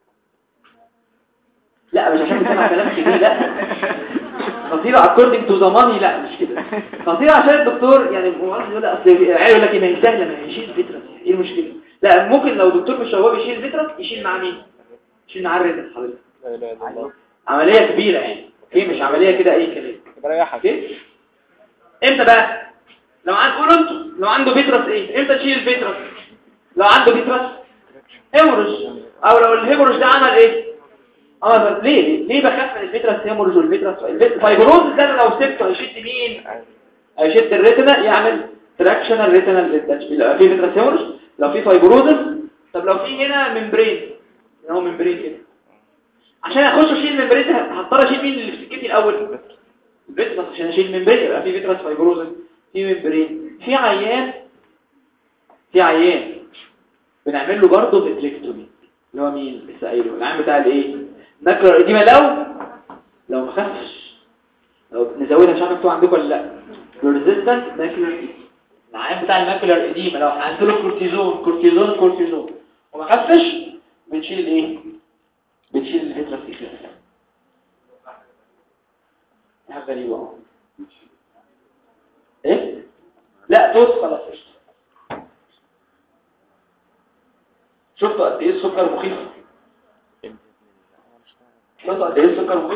لا مش عشان 7000 جنيه لا خطيرة according to the money لا مش كده خطيرة عشان الدكتور يعني المؤسس يقول لا اصل العيال يقول لك إيه، ما هي سهلة ما هي يشيل فيترس ايه المشكلة لا ممكن لو دكتور مش هو يشيل فيترس يشيل معاه مين يشيل معاه الريتس حضرتك لا إله إلا الله عملية كبيرة يعني ايه مش عملية كده اي كلام بريحك اوكي امتى بقى لو عند قولوا انتوا لو عنده فيترس ايه امتى تشيل الفيترس لو عنده فيترس هيموريج او لو الهيموريج ده عمل ايه اه ليه ليه ليه بخاف من الفيترس هيموريج والفيترس الفايبروز ده أنا لو سبته هيشد مين هيشد الريتنا يعمل تراكشنال ريتنال ديتاتش لو في فيترس هيموريج لو في فايبروزس طب لو في هنا ممبرين هو ممبرين كده عشان اخش اشيل الممبرين ده هضطر اشيل مين اللي في سكتي الاول الفيترس عشان اشيل ممبرين يبقى في فيترس فايبروزس في ممبرين في عيان في عيان بنعمل له برضه فيتريكتومي اللي هو مين لسه قايله العيان بتاع الايه نكر الاديمه لو لو ما خفش لو نزودها مش عارف مكتوب عندكم ولا لا ريزيستنت ماكيولار العيان بتاع الماكيولار اديمه لو حطيت له كورتيزون كورتيزون كورتيزون وما خفش بنشيل الايه بنشيل الفيترس دي كده حاجه غريبه اهو ايه لا توت خلاص قشطة. شفتوا قد ايه السكر مخيف بصوا قد ايه السكر مهم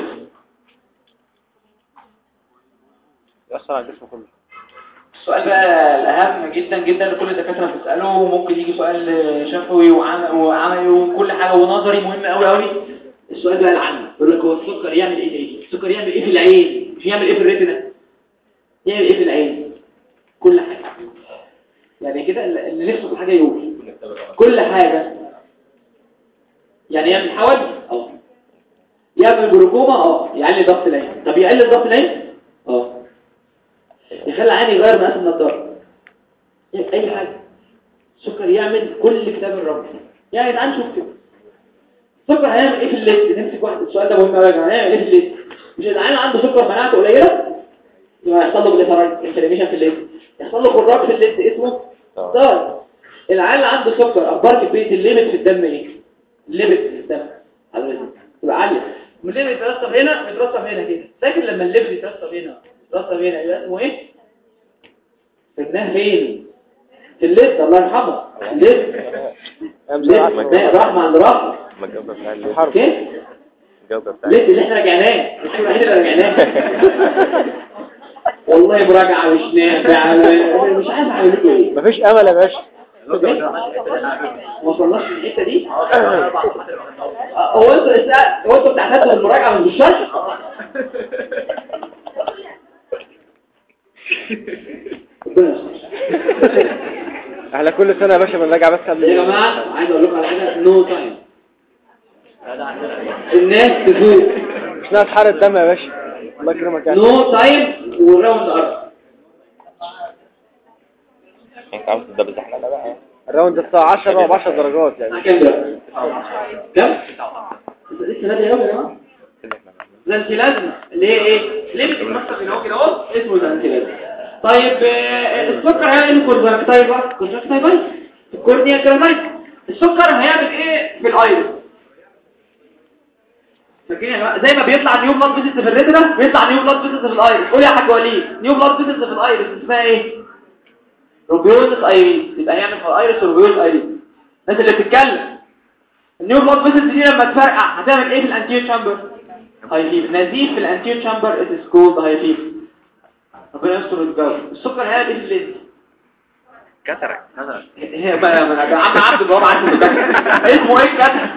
يأثر على الجسم كله السؤال بقى الأهم جدا جدا اللي كل الدكاترة بتسأله ممكن يجي سؤال شفوي وعم- وعملي وكل حاجة ونظري مهم قوي قوي السؤال بقى العام يقول لك هو السكر يعمل ايه تاني السكر يعمل ايه في العين مش يعمل ايه في الريتنا يعمل ايه في العين كل حاجة يعني كده اللي اللي نفسه في حاجة يقول كل حاجة يعني يعمل حوادث اه يعمل جلوكوما اه يعلي ضغط العين طب يقلل ضغط العين اه يخلي العين يغير مقاس النضاره اي حاجه السكر يعمل كل كتاب الرب يعني تعال نشوف كده السكر هيعمل ايه في الليست نمسك واحد السؤال ده مهم قوي يا جماعه هيعمل ايه في الليست مش العين عنده سكر مناعته قليله يبقى يحصل له جليسرايد انفلاميشن في الليست يحصل له خراج في الليست اسمه طيب العيال اللي عنده سكر اخبار كميه الليمت في الدم ايه الليمت في الدم حضرتك تبقى عاليه من الليمت يترسب هنا بيترسب هنا كده لكن لما الليمت يترسب هنا يترسب هنا يبقى اسمه ايه سبناه فين في الليست الله يرحمه الليست ليست ده رحمه عند رحمه ما الجواب بتاع الليل حرب كيف الجواب بتاع ليه اللي احنا رجعناه الحاجة الوحيدة اللي رجعناه والله مراجعة مش نافعة مش عارف اعمل لكم ايه مفيش امل يا باشا ما وصلناش للحتة دي هو انتوا لسه- هو انتوا بتعتمدوا المراجعة مش بالشرح ربنا يستر. احنا كل سنة يا باشا بنراجع بس قبل يا جماعة عايز اقول لكم على حاجة نو تايم الناس تفوق مش ناقص حرق الدم يا باشا الله يكرمك يعني نو تايم والراوند ارض انت عاوز ده بزحنا ده بقى الراوند الساعة 10 ب 10 درجات يعني كام دلوقتي؟ كام؟ انت لسه نادي قوي يا جماعه زنتيلازما اللي هي ايه؟ ليه بتتمثل هنا كده اهو اسمه زنتيلازما طيب آه، السكر هيعمل ايه كونجكتيفا كونجكتيفا الكورنيا كرامايت السكر هيعمل ايه في الايرس فاكرين يا جماعه زي ما بيطلع نيو بلاد فيزيتس في الريتنا بيطلع نيو بلاد فيزيتس في الايرس قول يا حاج وليد نيو بلاد فيزيتس في الايرس اسمها ايه روبيوزس ايريس يبقى هيعمل في الايرس روبيوز ايريس الناس اللي بتتكلم النيو بلاد فيزيتس دي لما تفرقع هتعمل ايه في الانتير تشامبر هايفيب نزيف في الانتير تشامبر it is called هايفيب ربنا يستر الجو السكر هيعمل ايه في الليل كترك هي بقى يا عم عبد الوهاب عارف المذاكره اسمه ايه الكتر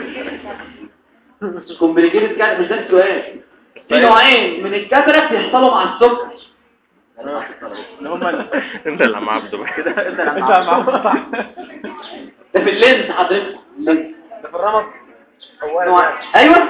كومبليكيتد كتر مش ده السؤال في نوعين من الكترك بيحصلوا مع السكر انت اللي عم عبده بقى كده انت اللي عم ده في اللينس حضرتك ده في الرمض نوع- ايوه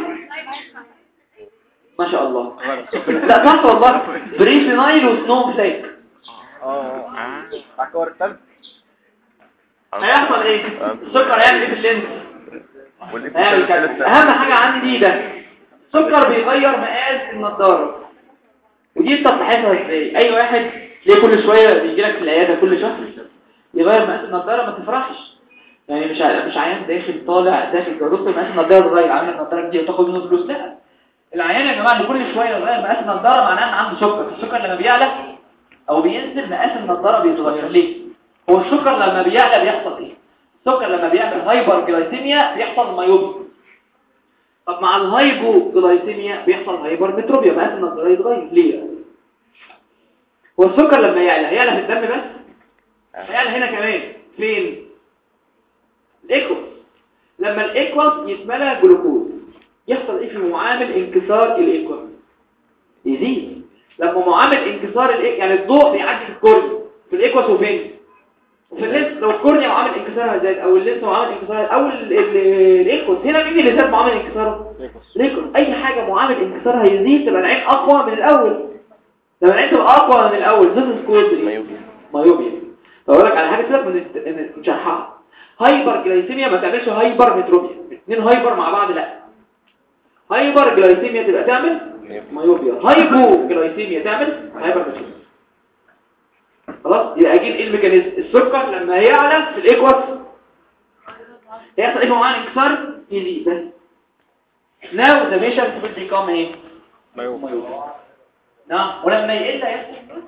ما شاء الله لا صح والله بريفينايل وسنو فليك اه آه. على كور التلج هيحصل ايه السكر هيعمل ايه في اللينس واللي في هيعمل كده الثالث اهم حاجه عندي دي ده السكر بيغير مقاس النضاره ودي انت بتحسها ازاي اي واحد ليه كل شويه بيجي لك في العياده كل شهر يغير مقاس النضاره ما تفرحش يعني مش ع- مش عيان داخل طالع داخل جربت مقاس النضاره اتغير عامل النضاره دي وتاخد منه فلوس لا العيان يا جماعه اللي كل شويه يغير مقاس النضاره معناه ان عنده سكر السكر لما بيعلى او بينزل مقاس النضاره بيتغير ليه هو السكر لما بيعلى بيحصل ايه السكر لما بيعمل هايبر جلايسيميا بيحصل مايوبيا طب مع الهايبو جلايسيميا بيحصل هايبر متروبيا مقاس النضاره يتغير ليه هو السكر لما يعلى هيعلى في الدم بس هيعلى هنا كمان فين الايكوس لما الايكوس يتملى جلوكوز يحصل ايه في معامل انكسار الايكوس يزيد لما معامل انكسار الايكوس يعني الضوء بيعدي في الكورنيا في الايكوس وفين وفي اللينس لو الكورنيا معامل انكسارها زاد او اللينس معامل انكسارها او ال- ال- الايكوس هنا مين اللي زاد معامل انكساره الايكوس اي حاجه معامل انكسارها يزيد تبقى العين اقوى من الاول لما العين تبقى اقوى من الاول ذس سكويد مايوبيا مايوبيا بقول لك على حاجه سيبك من الت- من نشرحها هايبر جلايسيميا ما تعملش هايبر متروبيا اثنين هايبر مع بعض لا هايبر جلايسيميا تبقى تعمل مايوبيا هايبو جلايسيميا تعمل هايبر متروبيا خلاص يبقى اجيب ايه الميكانيزم السكر لما يعلى في الايكوس هيحصل ايه معاه انكسار يزيد بس now the patient will become ايه مايوبيا نعم ولما يقل هيحصل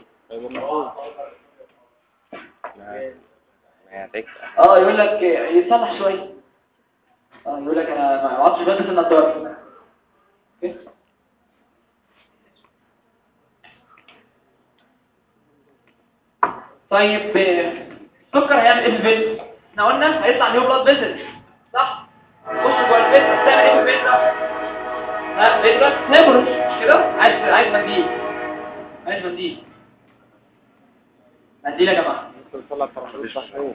ما هتكسب اه يقول لك يصلح شويه اه يقول لك انا ما اقعدش بلبس النضاره طيب آه، السكر هيعمل ايه في الفيتر احنا قلنا هيطلع نيو بلاد فيزل صح خش جوه الفيتر بتعمل ايه في الفيتر ها فيتر هيموريج مش كده عايز عايز منديل عايز منديل منديل يا جماعه طلع فرنسا صح ايه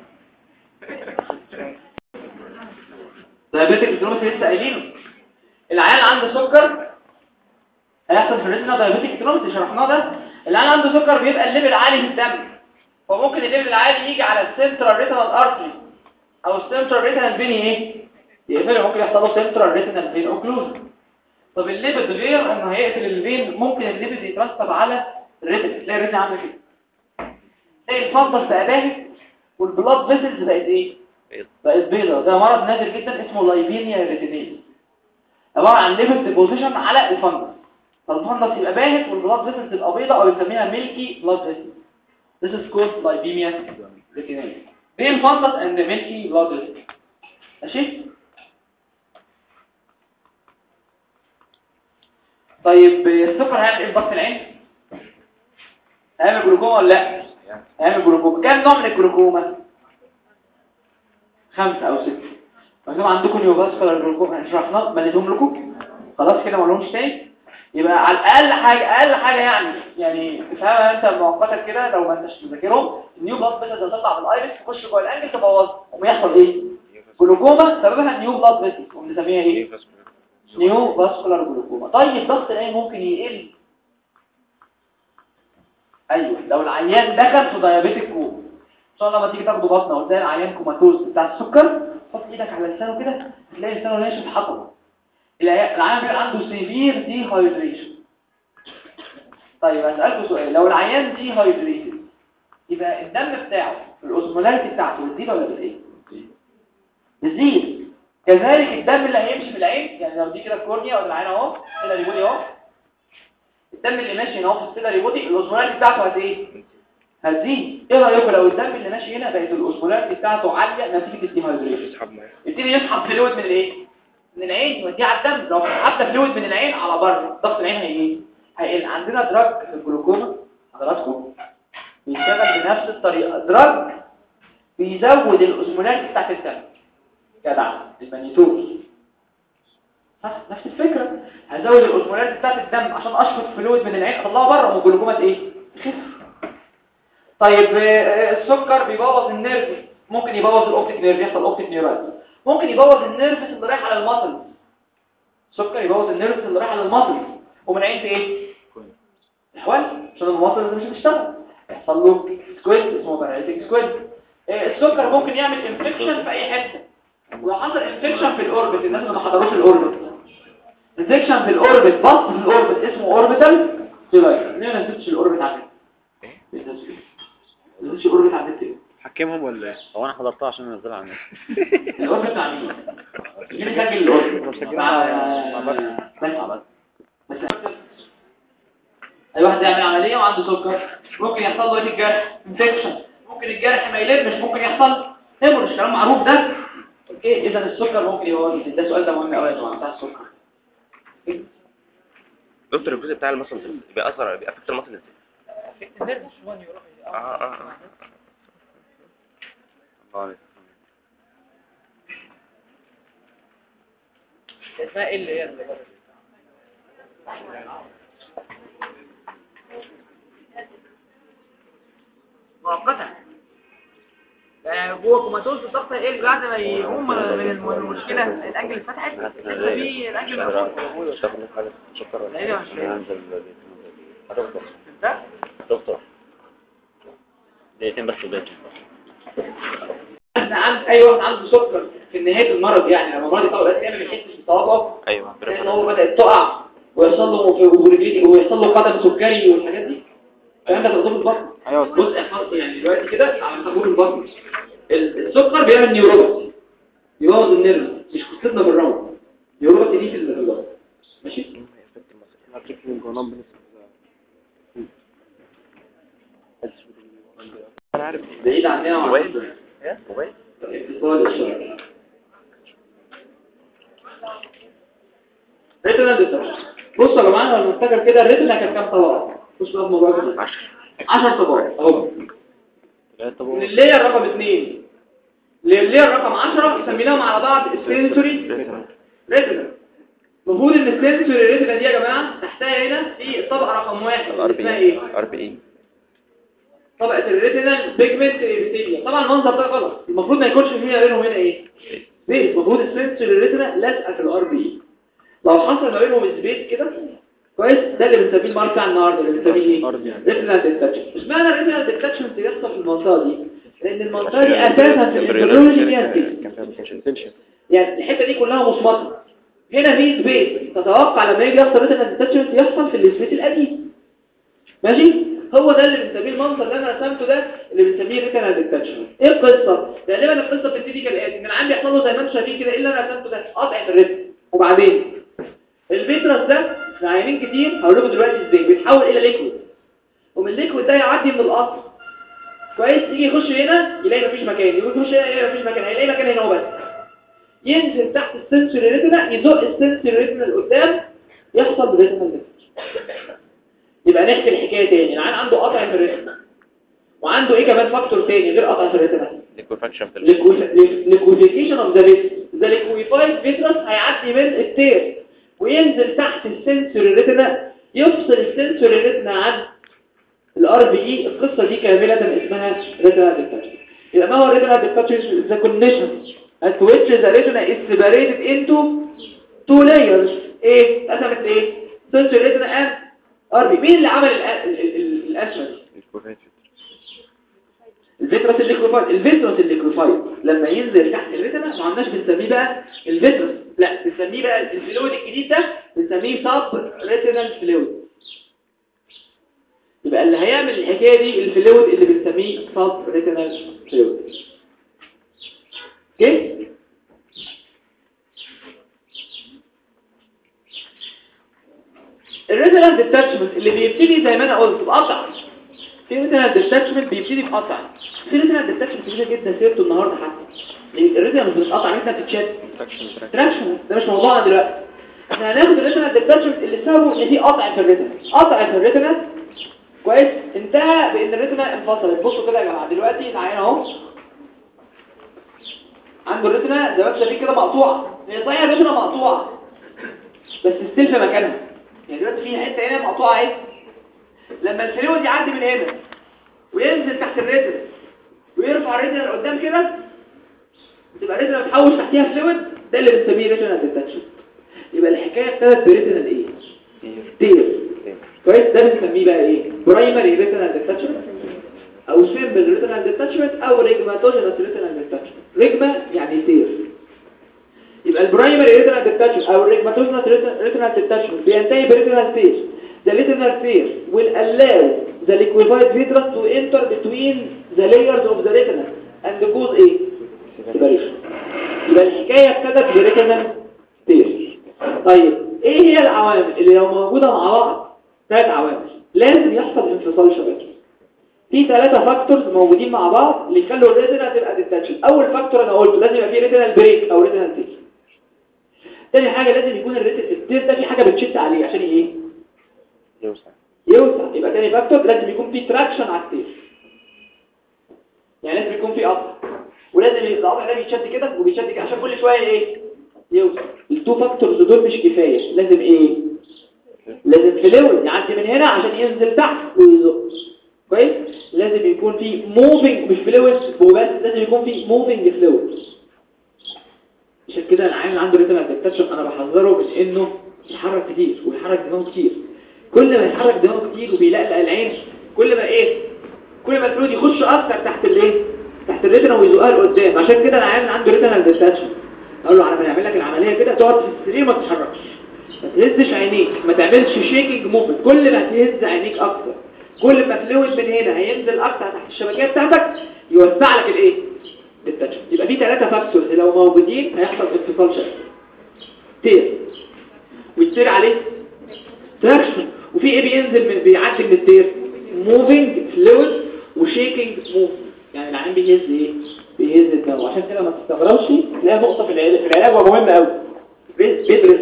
دايابيتك الدروس لسه قايلينه العيال عنده سكر هيحصل في الريتنا دايابيتك الدروس اللي شرحناه ده العيال عنده سكر بيبقى الليفل عالي في الدم فممكن الليفل العالي يجي على السنترال ريتنال ارتري او السنترال ريتنال فين ايه يقفله ممكن يحصل له سنترال ريتنال فين اوكلوجن طب الليبيد غير انه هيقفل الفين ممكن الليبيد يترسب على الريتنا تلاقي الريتنا عامله كده تلاقي الفضل بقى باهت والبلاد فيسلز بقت ايه بقت بيضة ده مرض نادر جدا اسمه لايبينيا ريتينيز عبارة عن ليفل ديبوزيشن على الفندس فالفندس يبقى باهت والبلاد فيسلز تبقى بيضة او يسميها ميلكي بلاد فيسلز This is called lipemia retinitis. بين فندس and milky blood vessels. ماشي؟ طيب السكر هيعمل ايه في ضغط العين؟ هيعمل جلوكوما ولا لا؟ هيعمل جلوكوما كام نوع من الجلوكوما؟ خمسة أو ستة مكتوب عندكم نيوفاسكولار جلوكوما شرحنا مليتهم لكم خلاص كده ما لهمش تاني يبقى على الأقل حاجة أقل حاجة يعني يعني تفهمها أنت مؤقتا كده لو ما أنتش مذاكرهم النيو بلاد فيسل تطلع من الأيرس تخش جوه الأنجل تبوظها ويحصل إيه؟ جلوكوما سببها نيو بلاد فيسل وبنسميها إيه؟ نيو فاسكولار جلوكوما طيب ضغط العين ممكن يقل ايوه لو العيان دخل في دايابيتك كوما ان شاء الله لما تيجي تاخده بطنه وتلاقي العيان كوماتوز بتاع السكر حط ايدك على لسانه كده تلاقي لسانه ناشف حطب العيان العيان بيبقى عنده سيفير دي هايدريشن طيب هسألكوا سؤال لو العيان دي هايدريشن يبقى الدم بتاعه الاوزمولاريتي بتاعته بتزيد ولا بتقل بتزيد كذلك الدم اللي هيمشي في العين يعني لو دي كده الكورنيا ولا العين اهو كده ريبودي اهو الدم اللي ماشي هنا اهو في السيلة ريبودي الاوزمولاريتي بتاعته هت ايه هتزيد ايه رايكم لو الدم اللي ماشي هنا بقت الاوزمولاريتي بتاعته عاليه نتيجه الديهايدريشن يبتدي يسحب فلويد من الايه من العين يوديه على الدم لو حتى فلويد من العين على بره ضغط العين هي ايه هيقل عندنا دراج في الجلوكوما حضراتكم بيشتغل بنفس الطريقه دراج بيزود الاوزمولاريتي بتاعت الدم جدع المانيتوز صح نفس الفكرة هزود الأسمولات بتاعت الدم عشان أشفط فلويد من العين أطلعها بره وجلوكومات إيه؟ خف طيب آه، السكر بيبوظ النيرف ممكن يبوظ الأوبتيك نيرف يحصل أوبتيك نيرات ممكن يبوظ النيرف اللي رايح على المصل السكر يبوظ النيرف اللي رايح على المصل ومن عين في إيه؟ الحوال عشان المصل مش بتشتغل يحصل له سكويد اسمه باراليتيك سكويد السكر ممكن يعمل انفكشن في أي حتة ولو حصل انفكشن في الاوربت الناس اللي ما حضروش الاوربت انفكشن في الاوربت بط في الاوربت اسمه اوربيتال سيلاير ليه ما نزلتش الاوربت على النت ما نزلتش الاوربت على النت ليه؟ حكمهم ولا ايه هو انا حضرتها عشان انزلها على النت الاوربت مع مين مين اللي سجل الاوربت مسجلين مع مع بس بس اي واحد يعمل عمليه وعنده سكر ممكن يحصل له ايه الجرح انفكشن ممكن الجرح ما يلمش ممكن يحصل هيموريج كلام معروف ده اوكي اذا السكر ممكن يبوظ ده السؤال ده مهم قوي يا جماعه بتاع السكر دكتور الجزء بتاع المصل بيأثر بيأفكت المصل ازاي؟ اه اه اه الله عليك اسمها ايه اللي هي مؤقتا يعني جوه كوماتوز الضغط هيقل بعد ما يقوم من الم- المشكله الاجل اتفتحت لسه في الاجل مقفول شكرا ايوه مش فاهم. هنزل دكتور ده دكتور دقيقتين بس دقيقتين احنا عند اي واحد عنده سكر في نهايه المرض يعني لما المرض يطول يعمل يحس بصوابعه ايوه لان هو بدات تقع ويحصل له في ورجليه ويحصل له قدم سكري والحاجات دي الكلام ده تقدر البطن ايوه بص احفظ يعني دلوقتي كده على طابور البطن ال- السكر بيعمل نيوروباثي يبوظ النيرف مش قصتنا بالروم نيوروباثي دي في البطن ماشي انا عارف بعيد عننا وعن موبايل موبايل اتصال الشرع ريتنا ديتر بصوا يا جماعه لو نفتكر كده الريتنا كانت كام طبقه بصوا بقى في موضوع الريتنا. 10 طبقات اهو طب من اللاير رقم 2 لللاير رقم 10 سميناهم على بعض السنسوري ريتنا المفروض ان السنسوري ريتنا دي يا جماعه تحتها هنا في الطبقه رقم 1 الار بي اسمها ايه ار بي اي طبقه الريتينال بيجمنت ابيثيليوم طبعا المنظر ده غلط المفروض ما يكونش فيها بينهم هنا ايه سبيس المفروض السنسوري ريتنا لازقه في الار بي لو حصل ما بينهم سبيس كده كويس ده اللي بنسميه المارك بتاع النهارده اللي بنسميه ايه ريتينال ديتاتشمنت اشمعنى الريتينال ديتاتشمنت بيحصل في المنطقه دي لان المنطقه دي اساسا في الامبريولوجي فيها سبيس يعني الحته دي كلها مصمطه هنا في سبيس تتوقع لما يجي يحصل ريتينال ديتاتشمنت يحصل في السبيس القديم ماشي هو ده اللي بنسميه المنظر اللي انا رسمته ده اللي بنسميه ريتينال ديتاتشمنت ايه القصه غالبا القصه بتبتدي كالاتي ان العيان بيحصل له زي ما انتم شايفين كده ايه اللي انا رسمته ده قطع في الريتم وبعدين الفيترس ده عيانين كتير هقول لكم دلوقتي ازاي بيتحول الى ليكويد ومن الليكويد ده يعدي من القطر كويس يجي يخش هنا يلاقي مفيش مكان يجي يخش هنا يلاقي مفيش مكان هيلاقي مكان هنا هو بس ينزل تحت السنسوري ريتنا يزق السنسوري ريتنا لقدام يحصل ريتنال ديتاتشمنت يبقى نحكي الحكايه تاني العيان عنده قطع في الريتنا وعنده ايه كمان فاكتور تاني غير قطع في الريتنا ليكوفاكشن في ال- liquefaction of the vitreous the liquefied vitreous هيعدي من التير وينزل تحت السنسوري ريتنا يفصل السنسوري ريتنا عن الار بي اي القصه دي كامله اسمها retinal detachment يبقى ما هو retinal detachment the condition at which the retina is separated into two layers ايه قسمت ايه sensory retina and ار بي مين اللي عمل الأ- ال- ال- ال- القسمه دي الفيترس الليكوفايد الفيترس الليكوفايد لما ينزل تحت الريتنا ما عندناش بنسميه بقى الفيترس لا بنسميه بقى الفلويد الجديد ده بنسميه سب ريتينال فلويد يبقى اللي هيعمل الحكايه دي الفلويد اللي بنسميه سب ريتينال فلويد اوكي الريتينال ديتاتشمنت اللي بيبتدي زي ما انا قلت بقطع في ريتينال ديتاتشمنت بيبتدي بقطع في ريتينال ديتاتشمنت كبيره جدا سيرته النهارده حتى لان الريتينال مش بتتقطع انت بتتشد تراكشن ده مش موضوعنا دلوقتي احنا هناخد الريتينال ديتاتشمنت اللي سببه ان في قطع في الريتينال قطع في الريتينال كويس انتهى بان الريتينال انفصلت بصوا كده يا جماعه دلوقتي العين اهو عنده الريتينال زي ما انتم شايفين كده مقطوعه هي صحيح الريتينال مقطوعه بس ستيل في مكانها يعني دلوقتي في حته هنا مقطوعه اهي لما الفلويد يعدي من هنا وينزل تحت الريتنا ويرفع الريتنا لقدام كده تبقى الريتنا بتحوش تحتيها فلويد ده اللي بنسميه ريتنا ديتاتشن يبقى الحكايه ابتدت بريتنا ايه تير كويس ده بنسميه بقى ايه برايمري ريتنا ديتاتشن او سيمبل ريتنا ديتاتشمنت او ريجماتوجينس ريتنا ديتاتشمنت ريجما يعني تير يبقى البرايمري ريتنال ديتاتشمنت او الريجماتوزنال ريتنال ديتاتشمنت بينتهي بريتنال ستيج the retinal phase will allow the liquefied vitreous to enter between the layers of the retina and cause a separation يبقى الحكايه ابتدت بريتنال ستيج طيب ايه هي العوامل اللي لو موجوده مع بعض ثلاث عوامل لازم يحصل انفصال شبكي في ثلاثة فاكتورز موجودين مع بعض اللي يخلوا الريتنا تبقى ديتاتشن اول فاكتور انا قلته لازم يبقى فيه ريتنال بريك او ريتنال تيك تاني حاجة لازم يكون الريتن التير ده في حاجة بتشد عليه عشان ايه يوسع يوسع يبقى تاني فاكتور لازم يكون في تراكشن على التير يعني لازم يكون في قطع ولازم القطع ده بيتشد كده وبيتشد كده عشان كل شوية ايه يوسع التو فاكتورز دول مش كفاية لازم ايه لازم فلويد يعدي من هنا عشان ينزل تحت ويزق كويس لازم يكون في موفينج مش فلويد وبس لازم يكون في موفينج فلويد عشان كده العيان اللي عنده ريتنا ديتاتشن انا بحذره من انه يحرك كتير ويحرك دماغه كتير كل ما يحرك دماغه كتير وبيلقلق العين كل ما ايه كل ما الفلويد يخش اكتر تحت الايه تحت الريتنا ويزقها لقدام عشان كده العيان اللي عنده ريتنا ديتاتشن اقول له على ما نعمل لك العمليه كده تقعد في السرير ما تتحركش ما تهزش عينيك ما تعملش شيكينج موفمنت كل ما تهز عينيك اكتر كل ما فلويد من هنا هينزل اكتر تحت الشبكيه بتاعتك يوسع لك الايه التاتش يبقى في ثلاثه فاكتورز لو موجودين هيحصل انفصال شكل تير والتير عليه تراكشن وفي ايه بينزل من بيعدي من التير موفينج فلويد وشيكينج موف يعني العين بيهز ايه بيهز الدم عشان كده ما تستغربش تلاقيها نقطه في العلاج في العلاج ومهمه قوي بيدرس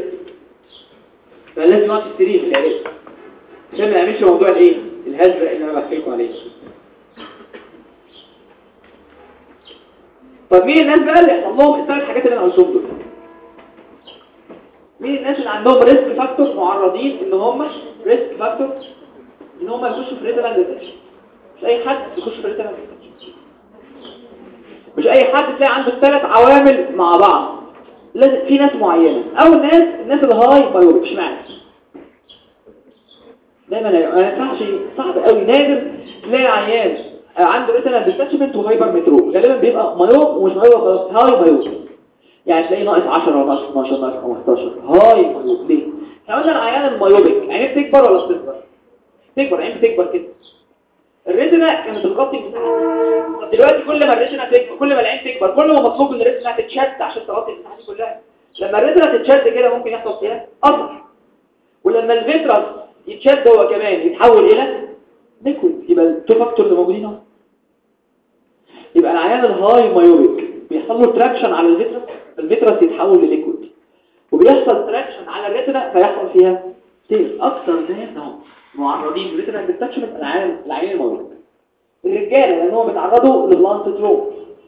فلازم يقعد في السرير في العلاج عشان ما يعملش موضوع الايه الهزة اللي انا بحكي لكم عليه طب مين الناس بقى اللي يحصل لهم الثلاث حاجات اللي انا قلتهم دول مين الناس اللي عندهم ريسك فاكتور معرضين ان هم ريسك فاكتور ان هم يخشوا في ريتنال ديتكشن مش اي حد يخش في ريتنال ديتكشن مش اي حد تلاقي عنده ثلاث عوامل مع بعض لازم في ناس معينه اول ناس الناس الهاي بايوريك اشمعنى دايما ما ينفعش صعب قوي نادر تلاقي عيان عنده ريتنال ديتاتشمنت وهايبر مترو غالبا بيبقى مايوب ومش مايوب خلاص هاي مايوب يعني تلاقيه ناقص 10 ناقص 12 ناقص 15 هاي مايوب ليه؟ احنا قلنا العيان المايوبيك عينيه بتكبر ولا بتكبر؟ تكبر عين بتكبر كده الريتنا كانت بتغطي المساحه طب دلوقتي كل ما الريتنا تكبر كل ما العين تكبر كل ما مطلوب ان الريتنا تتشد عشان تغطي المساحه دي كلها لما الريتنا تتشد كده ممكن يحصل فيها اثر ولما الفيترس يتشد هو كمان يتحول الى ليكويد يبقى التو فاكتورز موجودين اهو يبقى العيان الهاي مايوبيك بيحصل له تراكشن على الفيترس الفيترس يتحول لليكويد وبيحصل تراكشن على الريتنا فيحصل فيها تيل اكتر ناس اهو معرضين للريتنا ديتاتشمنت العيان العيان المايوبيك الرجاله لانهم بيتعرضوا لبلانت تروما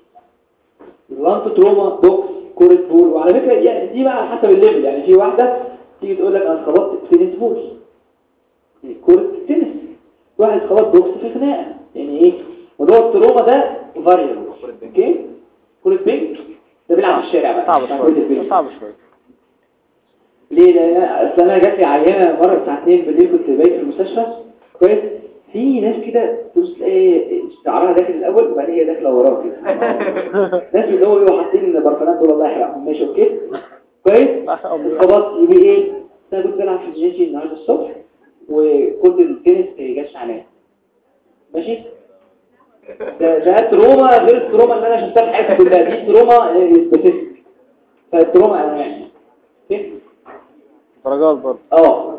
البلانت تروما بوكس كوره بول وعلى فكره يعني دي بقى على حسب الليفل يعني في واحده تيجي تقول لك انا اتخبطت في تنس بول كرة تنس واحد خبط بوكس في خناقة يعني ايه موضوع التروما ده فاريبل اوكي كرة بينك ده بيلعب في الشارع بقى صعب بتاع شوية كرة البينج. صعب شوية ليه لان اصل انا جات لي عيانه مره الساعه 2 بالليل كنت بايت في المستشفى كويس في ناس كده تبص تلاقي شعرها داخل الاول وبعدين هي داخله وراه كده ناس اللي هو يبقوا حاطين البرفانات دول الله يحرقهم ماشي اوكي كويس الخبط يبقى ايه انا كنت بلعب في الجيش النهارده الصبح وكنت التنس جاش عليا ماشي ده ده تروما غير التروما اللي انا شفتها في حياتي كلها دي تروما سبيسيفيك فالتروما انا يعني اوكي درجات برضه اه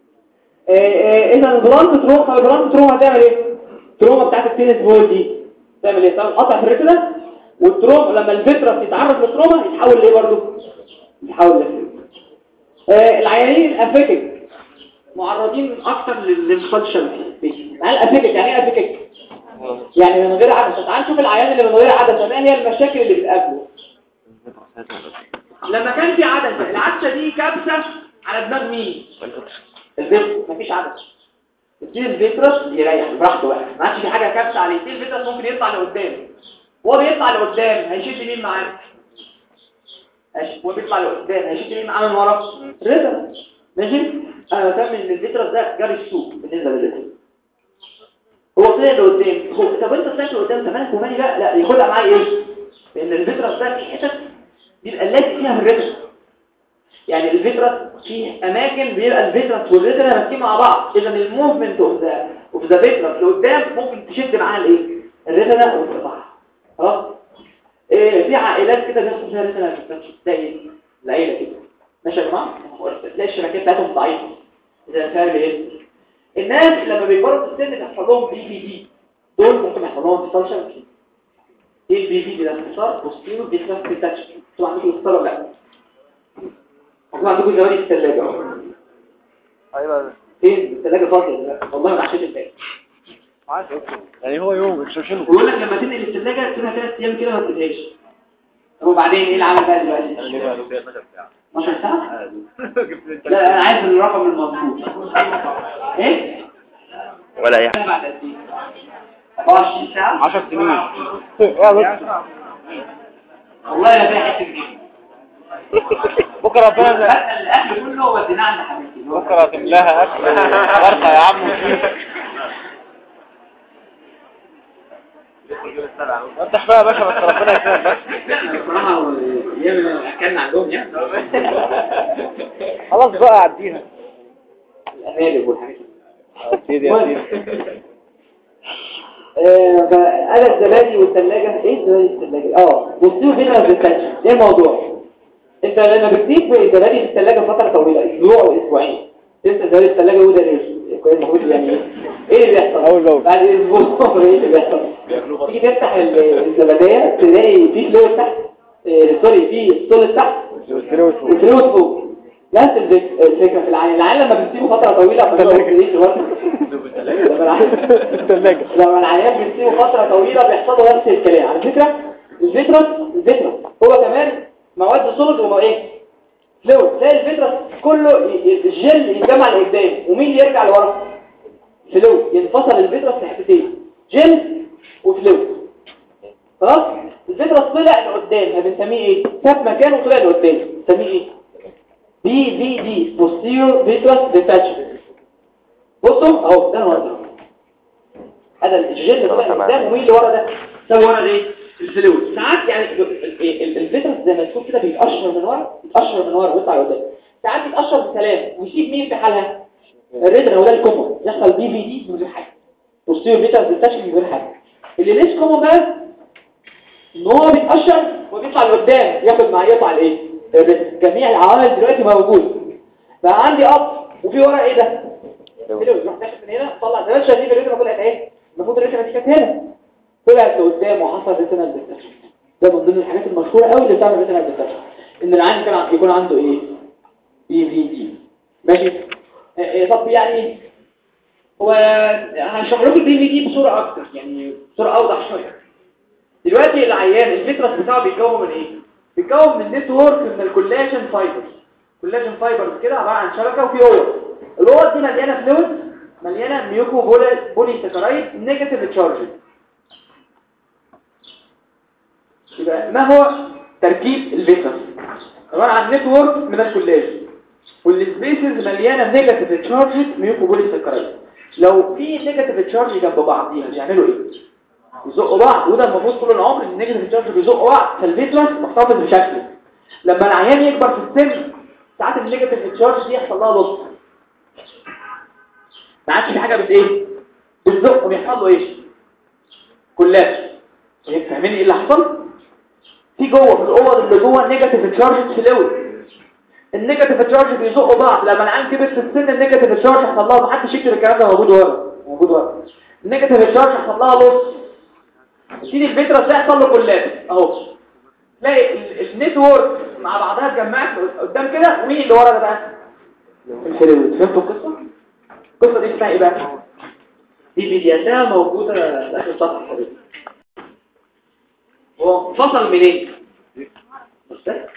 اذا البلانت تروما طب البلانت تروما هتعمل ايه التروما بتاعت التنس بول دي تعمل ايه تعمل قطع في الريتنا والتروما لما الفيترس يتعرض للتروما يتحول لايه برضه يتحول لفيترس آه العيانين الافيكك معرضين اكتر للانفصال الشبكي يعني الافيكك يعني ايه افيكك يعني من غير عدسه تعال نشوف العيان اللي من غير عدسه ما هي المشاكل اللي بتقابله لما كان في عدسه العدسه دي كابسه على دماغ مين الفيترس مفيش عدسه تدي الفيترس يريح براحته بقى ما عادش في حاجه كابسه عليه تدي الفيترس ممكن يطلع لقدام وهو بيطلع لقدام هيشد مين معاه ماشي هو بيطلع لقدام هيشد مين معاه من ورا ريتنا ماشي انا بسمي ان الفيترس ده جري السوق بالنسبه للريتنا هو طلع لقدام هو طب انت طلعت لقدام طب مالك ومالي بقى لا ياخدها معايا ايه لان الفيترس ده في حتت بيبقى لازق فيها الريتنا يعني الفيترس في اماكن بيبقى الفيترس والريتنا ماسكين مع بعض اذا الموفمنت اوف ذا اوف ذا فيترس لقدام ممكن تشد معاها الايه الريتنا وتقطعها خلاص إيه في عائلات كده بيحصل فيها ريتنا زي العيله كده ماشي يا جماعه تلاقي الشبكات بتاعتهم ضعيفه اذا فاهم ايه الناس لما بيكبروا في السن بيحصل لهم بي بي دي دول ممكن يحصل لهم انفصال شبكي ايه البي بي دي ده انفصال بوستيرو ديفرنس ديتاتش طبعا عندكم انفصال ولا لا احنا عندكم زوادي في الثلاجه ايوه فين الثلاجه فاضيه والله ما عشان الباقي يعني هو يوم مش شايفينه ويقول لك لما تنقل الثلاجه تسيبها ثلاث ايام كده ما تقلقهاش طب وبعدين ايه العمل بقى دلوقتي 12 ساعه لا انا عايز الرقم المظبوط ايه ولا اي حاجه بعد قد ايه 24 ساعه 10 سنين يا بص والله لا فيها حته جديد بكره ربنا بدل الاكل كله وديناه عند حبيبتي بكره تملاها اكل غرقه يا عم انت بقى يا باشا بس ربنا يسلمك بس بصراحه ايام اكلنا عندهم يعني خلاص بقى عديها الانالب والحاجات دي يا سيدي يا سيدي آه، فأنا الزبادي والثلاجة ايه الزبادي والثلاجة اه بصيوا فينا بالتاتش ايه الموضوع انت لما بتسيب الزبادي في الثلاجة فترة طويلة اسبوع او اسبوعين تنسى زبادي الثلاجة وده ليه كويس المفروض يعني ايه ايه اللي بيحصل أول بأول. بعد اسبوع ايه اللي بيحصل تيجي تفتح ال- الزبادية تلاقي في فلويد تحت آه، سوري في سوليد تحت والفلوس وفلويد فوق نفس الفك- الفكرة في العين العين لما بتسيبه فترة طويلة فبيبقى اوكسيديشن برضه. لما العين- الثلاجة لما العيان بيسيبه فترة طويلة بيحصل له نفس الكلام على فكرة الفيترس الفيترس هو كمان مواد سوليد وما ايه فلويد تلاقي الفيترس كله ي- ي- الجل يتجمع لقدام ومين اللي يرجع لورا فلويد ينفصل الفيترس لحتتين جل وفلويد خلاص الفيترس طلع لقدام بنسميه ايه ساب مكانه وطلع لقدام بنسميه ايه بي في دي posterior vitreous detachment بصوا اهو ده ورا هذا الجل اللي طلع قدام ومين اللي ورا ده ده ورا الايه الفلويد ساعات يعني ال- ال- ال- الفيترس زي ما تكون كده بيتقشر من ورا يتقشر من ورا ويطلع لقدام ساعات يتقشر بسلام ويسيب مين في حالها الريتنا وده الكومون يحصل بي في دي من غير حاجه posterior vitreous detachment من غير حاجه اللي ليش كومون بقى ان هو بيتقشر وبيطلع لقدام ياخد معاه يطلع الايه الريتنا. جميع العوامل دلوقتي موجود بقى عندي اب وفي ورا ايه ده كده بتروح داخل من هنا طلع زي ما انت شايف الريتنا طلعت اهي المفروض الريتنا دي كانت هنا طلعت لقدام وحصل ريتنا ديتاتشن ده من ضمن الحاجات المشهوره قوي اللي بتعمل ريتنا ديتاتشن ان العين كان ع- يكون عنده ايه بي في دي ماشي آه، آه، طب يعني هو هشرح لكم البي في دي بصوره اكتر يعني بصوره اوضح شويه دلوقتي العيان الفيترس بتاعه بيتكون من ايه بيتكون من نتورك من الكولاجين فايبرز كولاجين فايبرز كده عباره عن شبكه وفي اور الاور دي مليانه فلويد مليانه ميوكو بولي بولي ساكرايد نيجاتيف تشارج يبقى ما هو تركيب الفيترس عباره عن نتورك من الكولاجين والسبيسز مليانه نيجاتيف تشارج ميوكو بولي ساكرايد لو في نيجاتيف تشارج جنب بعضيها يعملوا ايه يزقوا بعض وده المفروض طول العمر ان النيجاتيف تشارج بيزقوا بعض فالفيترس محتفظ بشكله لما العيان يكبر في السن ساعات النيجاتيف تشارج دي يحصل لها لص ما عادش في حاجه بت ايه بتزق وبيحصل له ايه كلها فاهمين ايه اللي حصل في جوه في الاوض اللي جوه النيجاتيف تشارج فلويد النيجاتيف تشارج بيزقوا بعض لما العيان كبر في السن النيجاتيف تشارج حصل لها محدش يكتب الكلام ده موجود ورا موجود ورا النيجاتيف تشارج حصل لها لص شيل الفيترس ده يحصل له كلات اهو تلاقي ال- النتورك مع بعضها اتجمعت قدام كده ومين اللي ورا ده بقى الفلويد فهمتوا القصه القصه دي اسمها ايه بقى دي فيديوهاتها موجوده في اخر الصفحه حضرتك هو فصل منين بس ده.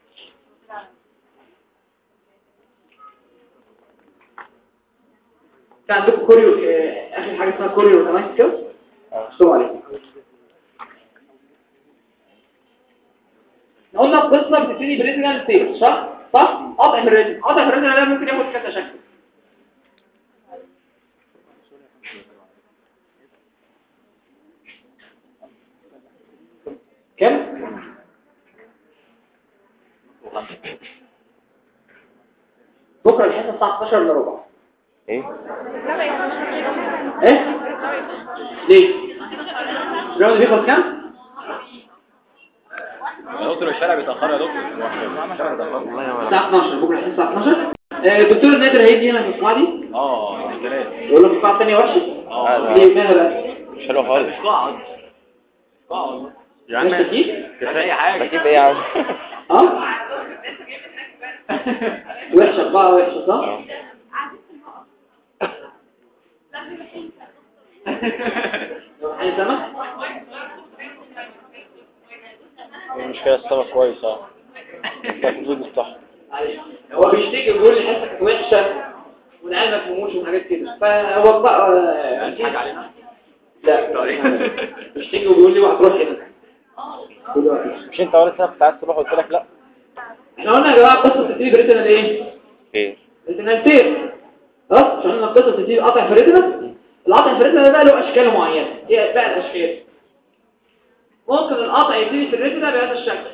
كان عندكم كوريو آه، اخر حاجه اسمها كوريو تمام كده السلام عليكم قلنا القصه بتبتدي بريتنال ستيج صح صح قطع في الريتنا قطع في الريتنا ده ممكن ياخد كذا شكل كم بكره الحصه الساعه 11 الا ربع ايه ايه ليه الراوند بياخد كام يا دكتور الشارع بيتأخر يا دكتور الشارع بيتأخر الساعه 12 بكره الحصه الساعه 12 آه، الدكتور نادر هيجي هنا في القاعه دي اه الكلام يقول لك القاعه الثانيه وحشه اه ليه مالها بقى مش حلو خالص مش قاعد قاعد يا مش عم تكييف مش اي حاجه بجيب ايه يا عم اه وحشه بقى وحشه صح عايز سمك المشكلة السمك كويس اه كانت المفروض نفتحه هو بيشتكي بيقول لي الحصه كانت وحشه والعيال ما فهموش وحاجات كده فهو بقى اكيد حاجه علينا لا بيشتكي وبيقول لي واحد روح هنا دلوقتي مش انت اول سنة كنت عايز تروح قلت لك لا احنا قلنا يا جماعه قصه تبتدي بريتنا ايه ايه ريتنا تير خلاص عشان قلنا قصه تبتدي قطع في ريتنا القطع في الريتنا ده بقى له اشكال معينه ايه بقى الاشكال ممكن القطع يبتدي في الريتنا بهذا الشكل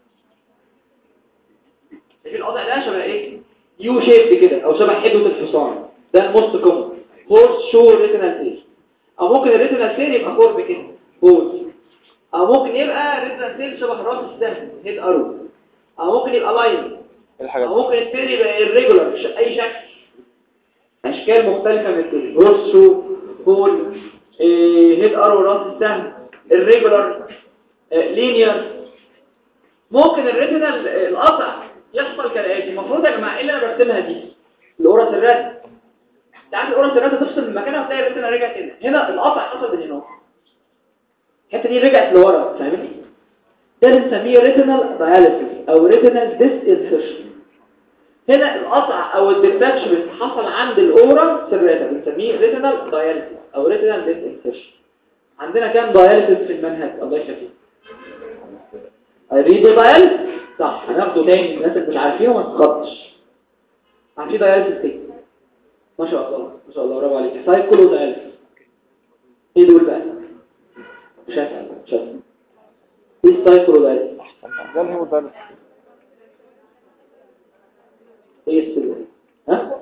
شايفين القطع ده شبه ايه يو شيب كده او شبه حدوه الحصان ده الموست كومن هورس شو ريتنال تير او ممكن الريتنال تير يبقى قرب كده هورس او ممكن يبقى ريتنال تير شبه راس السهم هيد ارو او ممكن يبقى لاين ايه الحاجات أو ممكن التير يبقى irregular ش- اي شكل اشكال مختلفه من التير هورسو هول هيد ارو راس السهم irregular لينير ممكن الريتنال القطع يحصل كالاتي المفروض يا جماعه ايه اللي انا برسمها دي الاورس الرسم تعرف الاورس الرسم تفصل من مكانها وتلاقي الريتنال رجعت هنا هنا القطع حصل من هنا الحته دي رجعت لورا فاهمني ده بنسميه ريتينال داياليسيس او ريتينال ديس انسيرشن هنا القطع او الديتاتشمنت حصل عند الاورا سيريتا بنسميه ريتينال داياليسيس او ريتينال ديس انسيرشن عندنا كام داياليسيس في المنهج الله يخليك الريدو داياليسيس صح هناخده تاني الناس اللي مش عارفينه ما تتخطش عارفين داياليسيس تاني ما شاء الله ما شاء الله برافو عليك سايكلو داياليسيس ايه دول بقى مش هسأل مش هسأل ايه السايكلو داياليسيس ده الهيمو ده ايه السلوك ها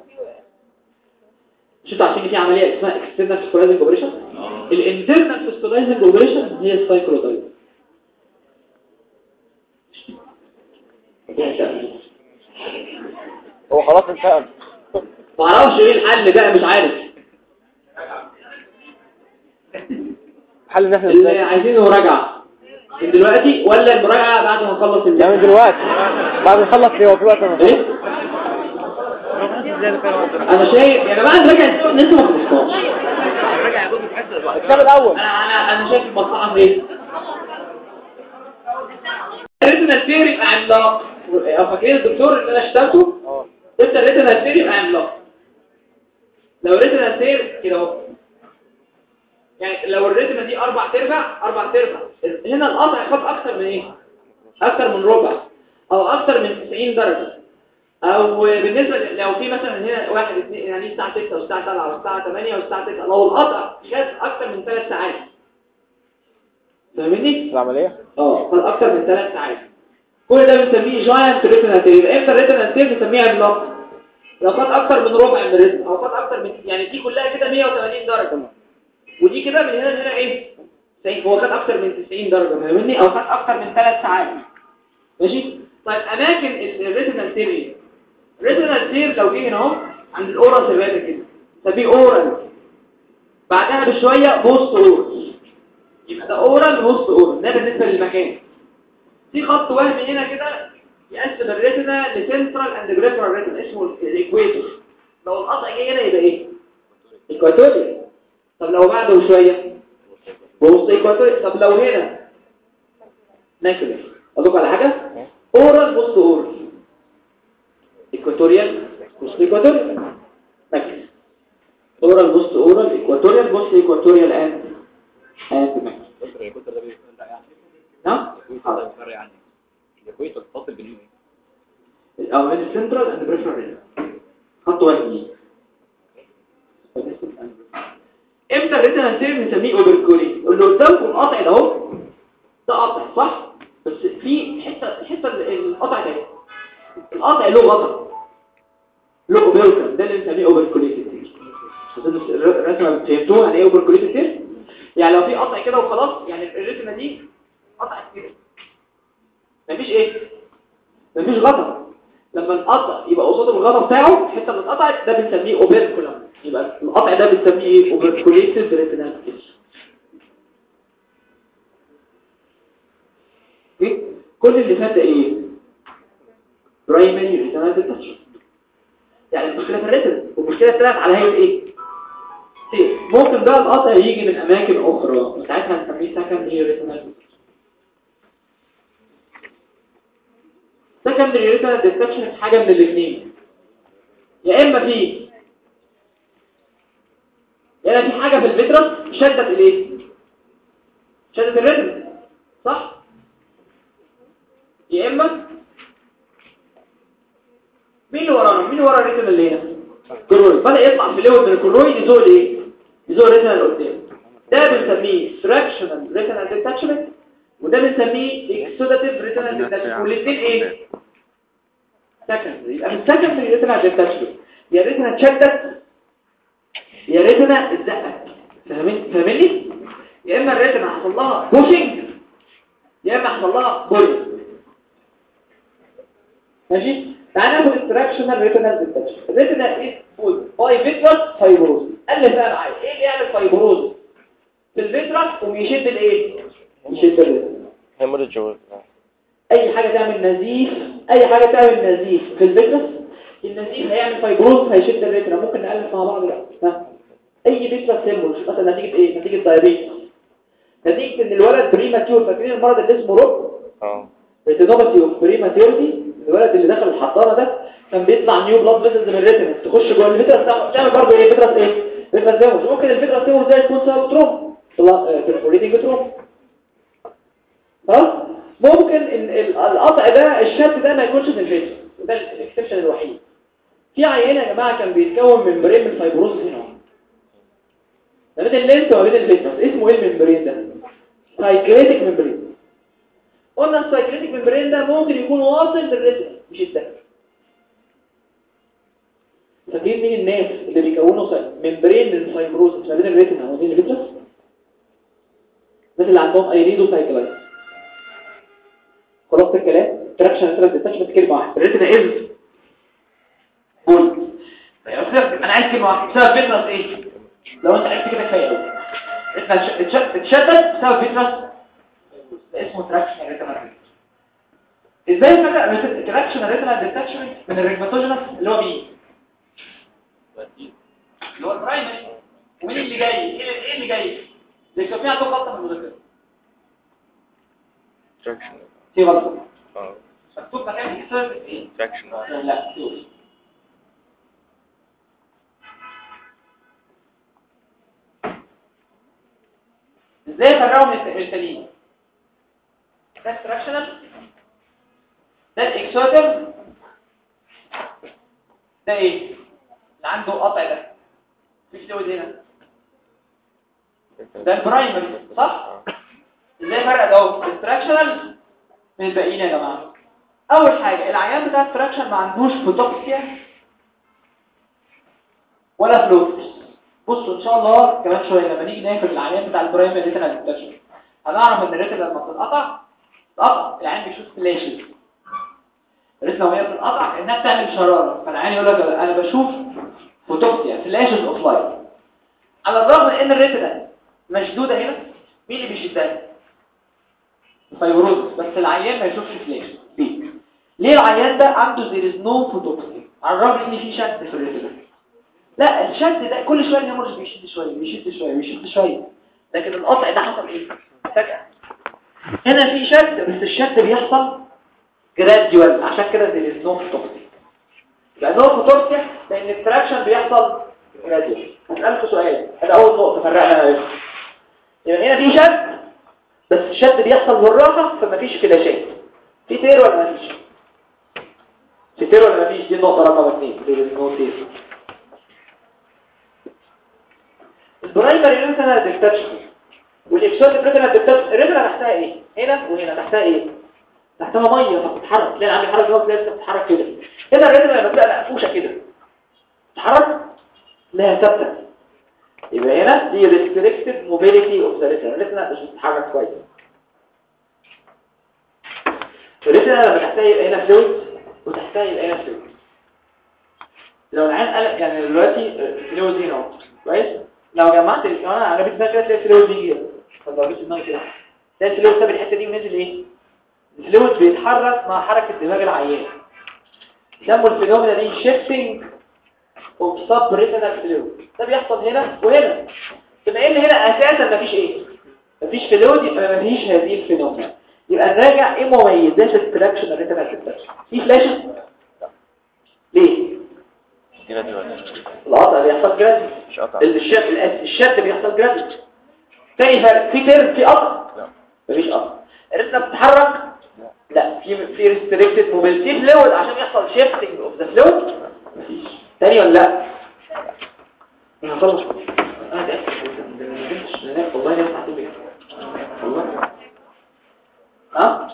مش انتوا عارفين إن في عمليه اسمها اكسترنال فيسكولايزنج اوبريشن الانترنال فيسكولايزنج اوبريشن هي السايكلودايز هو خلاص انتهى ما اعرفش ايه الحل بقى مش عارف حل ان احنا اللي ازاي عايزينه مراجعه من دلوقتي ولا المراجعه بعد ما نخلص يعني من الامتحان دلوقتي بعد ما نخلص ايه هو في وقت انا ايه انا شايف يا جماعه نراجع ان انتوا ما خلصتوش الكتاب الاول انا انا انا شايف المصلحه في ايه الريتنال ثيوري يبقى عملاق أو فاكرين الدكتور اللي انا اشتغلته اه انت الريتنال ثيوري يبقى عملاق لو الريتنال ثيوري كده اهو يعني لو الريتنا دي اربع تربع اربع تربع هنا القطع خد اكتر من ايه اكتر من ربع او اكتر من 90 درجه او بالنسبه ل- لو في مثلا هنا واحد اثنين يعني الساعه 6 والساعه 7 والساعه 8 والساعه 9 لو القطع خد اكتر من 3 ساعات فاهمني العملية اه خد اكتر من 3 ساعات كل ده بنسميه جاينت ريتنال تيل امتى الريتنال تيل بنسميه عملاق لو خد اكتر من ربع من الريتنا او خد اكتر من يعني دي كلها كده 180 درجه ودي كده من هنا لهنا ايه 90 هو خد اكتر من 90 درجه فاهمني او خد اكتر من 3 ساعات ماشي طيب اماكن الريتنال تيل ايه الريتنال تيل لو جه هنا اهو عند الاورال سيرفيتا كده نسميه اورال بعدها بشويه بوست اورال يبقى ده اورال بوست اورال ده بالنسبه للمكان في خط وهمي هنا كده يقسم الريتنا لسنترال اند بريفرال ريتنا اسمه الايكويتور لو القطع جه هنا يبقى ايه ايكواتوريال طب لو بعده بشويه بوست ايكواتوريال طب لو هنا ماكلر اقول لكم على حاجه اورال بوست اورال ايكواتوريال بوست ايكواتوريال ماكلر اورال بوست اورال ايكواتوريال بوست ايكواتوريال اند اند ماكلر الكويتر ده بيفرق يعني نعم الكويتر ده بيفرق يعني الكويتر فاصل بين ايه او من السنترال اند بريفرال خط وهمي امتى الريتنا سير بنسميه اوبركولي اللي قدامكم القطع ده اهو ده قطع صح بس في حته الحته اللي- القطع ده القطع له غطا له اوبركل ده اللي بنسميه اوبركوليتد الرسمه فهمتوها يعني ايه اوبركوليتد يعني لو في قطع كده وخلاص يعني الريتنا دي قطع كده مفيش ايه مفيش غطا لما القطع يبقى قصاد الغطا بتاعه الحته اللي اتقطعت ده بنسميه اوبركولم يبقى القطع ده بنسميه ايه اوبركوليتد ريتينال اوكي كل اللي فات ده ايه برايمري ريتينال ديتاتش يعني المشكله في الريتنا والمشكله طلعت على هيئه ايه إيه؟ ممكن بقى القطع يجي من اماكن اخرى وساعتها هنسميه سكندري ريتينال سكندري ريتينال ديتاتشمنت حاجه من الاثنين يا اما في يا اما في حاجه في الفيترس شدت الايه شدت الريتم صح يا اما مين اللي ورانا مين اللي ورا الريتم اللي هنا كرويد بدا يطلع في ليفل من الكرويد يزول ايه يزول الريتم اللي قدام ده بنسميه فراكشنال ريتنال ديتاتشمنت وده بنسميه اكسوداتيف ريتنال ديتاتشمنت والاثنين ايه سكندري يبقى من سكندري ريتنا ديتاتشمنت يا ريتنا اتشدت يا ريتنا اتزقت فاهمين فاهمني يا اما الريتنا حصل لها بوشنج يا اما حصل لها بولي ماشي تعال ناخد التراكشنال ريتنال ديتاتشمنت الريتنا ايه فول باي فيترس فايبروز قال لي بقى معايا ايه اللي يعمل فايبروز في الفيترس ويشد الايه يشد الريتنا هيموريدج اي حاجة تعمل نزيف اي حاجة تعمل نزيف في الفيترس النزيف هيعمل فايبروز هيشد الريتنا ممكن نألف مع بعض لا ها اي فيترس هيموريج مثلا نتيجة ايه نتيجة دايابيتس نتيجة ان الولد بريماتيور فاكرين المرض اللي اسمه روب اه ريتينوباثي اوف بريماتيورتي الولد اللي دخل الحضانه ده كان بيطلع نيو بلاد فيسلز من الريتنا تخش جوه الفيترس تعمل برضه ايه فيترس ايه فيترس ديموس ممكن الفيترس ديموس ده يكون سبب تروم بيرفوريتنج تروم ها ممكن ال- ال- القطع ده الشد ده ما يكونش في الفيترس وده الاكسبشن الوحيد في عينه يا جماعه كان بيتكون من برين من فايبروز هنا ما بين اللينس وما بين الفيترس اسمه ايه الممبرين ده سايكليتيك ممبرين قلنا السايكليتيك ممبرين ده ممكن يكون واصل للريتنا مش الدم فاكرين مين الناس اللي بيكونوا سا- ممبرين من فايبروز ما بين الريتنا وما بين الفيترس الناس اللي عندهم ايريدو سايكلايت خلاص الكلام تراكشن تراك ديتاشمنت كلمه واحده الريتنا از بول انا عايز كلمه واحده بسبب فيترس ايه لو انت عرفت كده كفايه قوي ريتنا اتش- اتشتت بسبب فيترس اسمه تراكشن ريتنا ازاي فرق تراكشن ريتنا ديتاشمنت من الريجماتوجينس اللي هو مين اللي هو البرايمري ومين اللي جاي ايه اللي, إيه اللي جاي اللي كان فيه عندهم غلطه من المذاكره تراكشن في غلطه اه مكتوب مكان اكسيرت ايه تراكشن لا سوري ازاي افرقهم من الت- من التانيين ده فراكشنال ده الاكسوتر ده ايه اللي عنده قطع ده مش فلويد هنا ده البرايمري صح ازاي افرق ده الفراكشنال من الباقيين يا جماعه اول حاجه العيان بتاع الفراكشن ما عندوش فوتوكسيا ولا فلوكس بصوا ان شاء الله كمان شويه لما نيجي ناخد العيان بتاع البرايمري ريتنا ديتاشن هنعرف ان الريتنا لما بتتقطع تتقطع العيان بيشوف فلاشز الريتنا وهي بتتقطع انها بتعمل شراره فالعيان يقول لك انا بشوف فوتوكسيا فلاشز اوف لايت على الرغم من ان الريتنا مشدوده هنا مين اللي بيشدها فيبروز بس العيان ما يشوفش فلاش ليه ليه العيان ده عنده there is no phototoxin على الرغم ان في شد في الريتنا لا الشد ده كل شويه الهيموريج بيشد شويه بيشد شويه بيشد شويه لكن القطع ده حصل ايه فجاه هنا في شد بس الشد بيحصل جراديوال عشان كده there is no phototoxin لان هو فوتوكسيا لان التراكشن بيحصل جراديوال هسألكوا سؤال هذا اول نقطه فرقنا بينهم يبقى هنا في شد بس الشد بيحصل بالراحة فمفيش فلاشات في تير ولا مفيش في تير ولا مفيش دي النقطة رقم اثنين دي النقطة تير البرايمري ريتنا ديتاتشمنت والاكسوتيك ريتنا ديتاتشمنت الريتنا تحتها ايه هنا وهنا تحتها ايه تحتها ميه فبتتحرك تلاقي عندي حركه جوه تلاقي بتتحرك كده هنا الريتنا لما تبقى مقفوشه كده تتحرك لا ثابته يبقى هنا دي restricted mobility of the retina الريتنا مش بتتحرك كويس الريتنا لما تحتها يبقى هنا فلويد وتحتها يبقى هنا فلويد لو العين قلق يعني دلوقتي فلويد هنا اهو كويس لو جمعت ال- انا عربية دماغي كده تلاقي الفلويد بيجي هنا طب لو جبت دماغي كده تلاقي الفلويد ساب الحته دي ونزل ايه الفلويد بيتحرك مع حركه دماغ العيان يسموا الفينومينا دي shifting of subretinal fluid ده بيحصل هنا وهنا بما ان هنا اساسا مفيش ايه مفيش فلويد يبقى مفيش هذه الفينومينا يبقى نراجع ايه مميزات التراكشن الريتنال ديتكشن في فلاشز ليه دي بدي بدي القطع بيحصل جرادي مش قطع الشد الشد بيحصل جرادي تاني فرق في ترم في قطع لا مفيش قطع الريتنا بتتحرك لا في في ريستريكتد موبيلتي فلويد عشان يحصل شيفتنج اوف ذا فلويد مفيش تاني ولا لا انا خلص انا اتاكد ده ما نزلتش هناك والله لازم اعتبر والله ها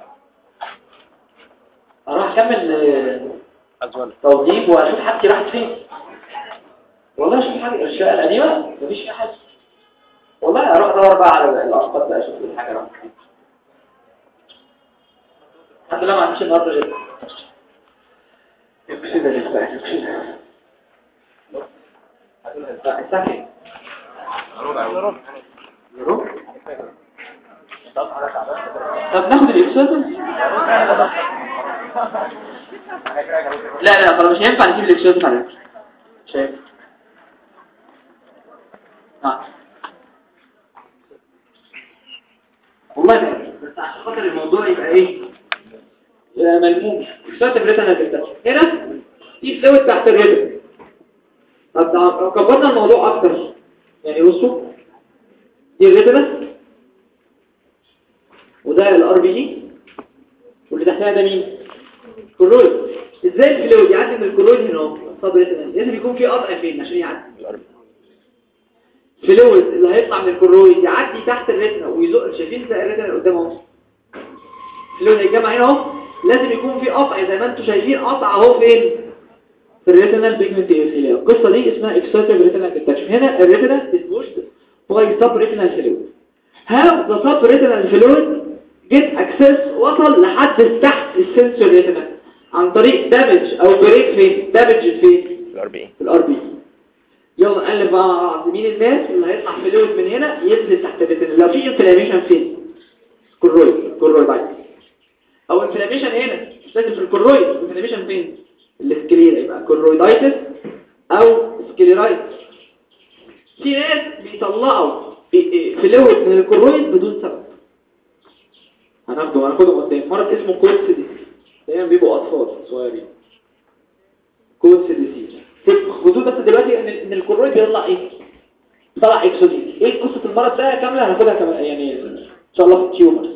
اروح اكمل آه، أزول توضيب واشوف حاجتي راحت فين والله اشوف حاجه الاشياء القديمه مفيش فيها حاجه والله اروح ادور بقى على الاسقاط بقى اشوف الحاجه راحت فين الحمد لله ما عنديش النهارده غير يكسيدا لسه يكسيدا الساعه كام؟ ربع طب ناخد الاكسودا لا لا خلاص مش هينفع نجيب الاكسودا على فكرة. مش هينفع آه. والله ده بس عشان خاطر الموضوع يبقى يبقى ايه يبقى ملموم اكسسيف ريتنال ديتاتشمنت هنا في فلويد تحت الريتنا طب لو كبرنا الموضوع اكتر يعني بصوا دي الريتنا وده الار بي جي واللي تحتها ده مين كرويد ازاي الفلويد يعدي من الكرويد هنا اهو صدر ريتنا لازم يكون في قطع فين عشان يعدي فلويد اللي هيطلع من الكرويد يعدي تحت الريتنا ويزق شايفين زي الريتنا اللي قدام اهو فلويد هيتجمع هنا اهو لازم يكون في قطع زي ما انتم شايفين قطع اهو فين في الريتنال بيجمنت ايثيليا القصه دي اسمها اكسسيف ريتنال ديتاتشمنت هنا الريتنا بتبوشد باي سب ريتنال فلويد هاو ذا سب ريتنال فلويد جيت اكسس وصل لحد تحت السنسور ريتنا عن طريق دامج او بريك فين دامج فين الار بي في الار بي يلا نقلب بقى مع بعض مين الناس اللي هيطلع فلويد من هنا ينزل تحت الريتنا لو في انفلاميشن فين كرويد كرويد او انفلاميشن هنا مش لازم في الكرويد انفلاميشن فين السكليرا يبقى كرويدايتس او سكليرايتس في ناس بيطلعوا فلويد من الكرويد بدون سبب هناخده هناخده قدام مرض اسمه كوتس دي دايما بيبقوا اطفال صغيرين كوتس دي خدوه بس دلوقتي ان ان الكرويد بيطلع ايه طلع اكسودين ايه قصه المرض ده كامله هناخدها كمان يعني ان شاء الله في التيومر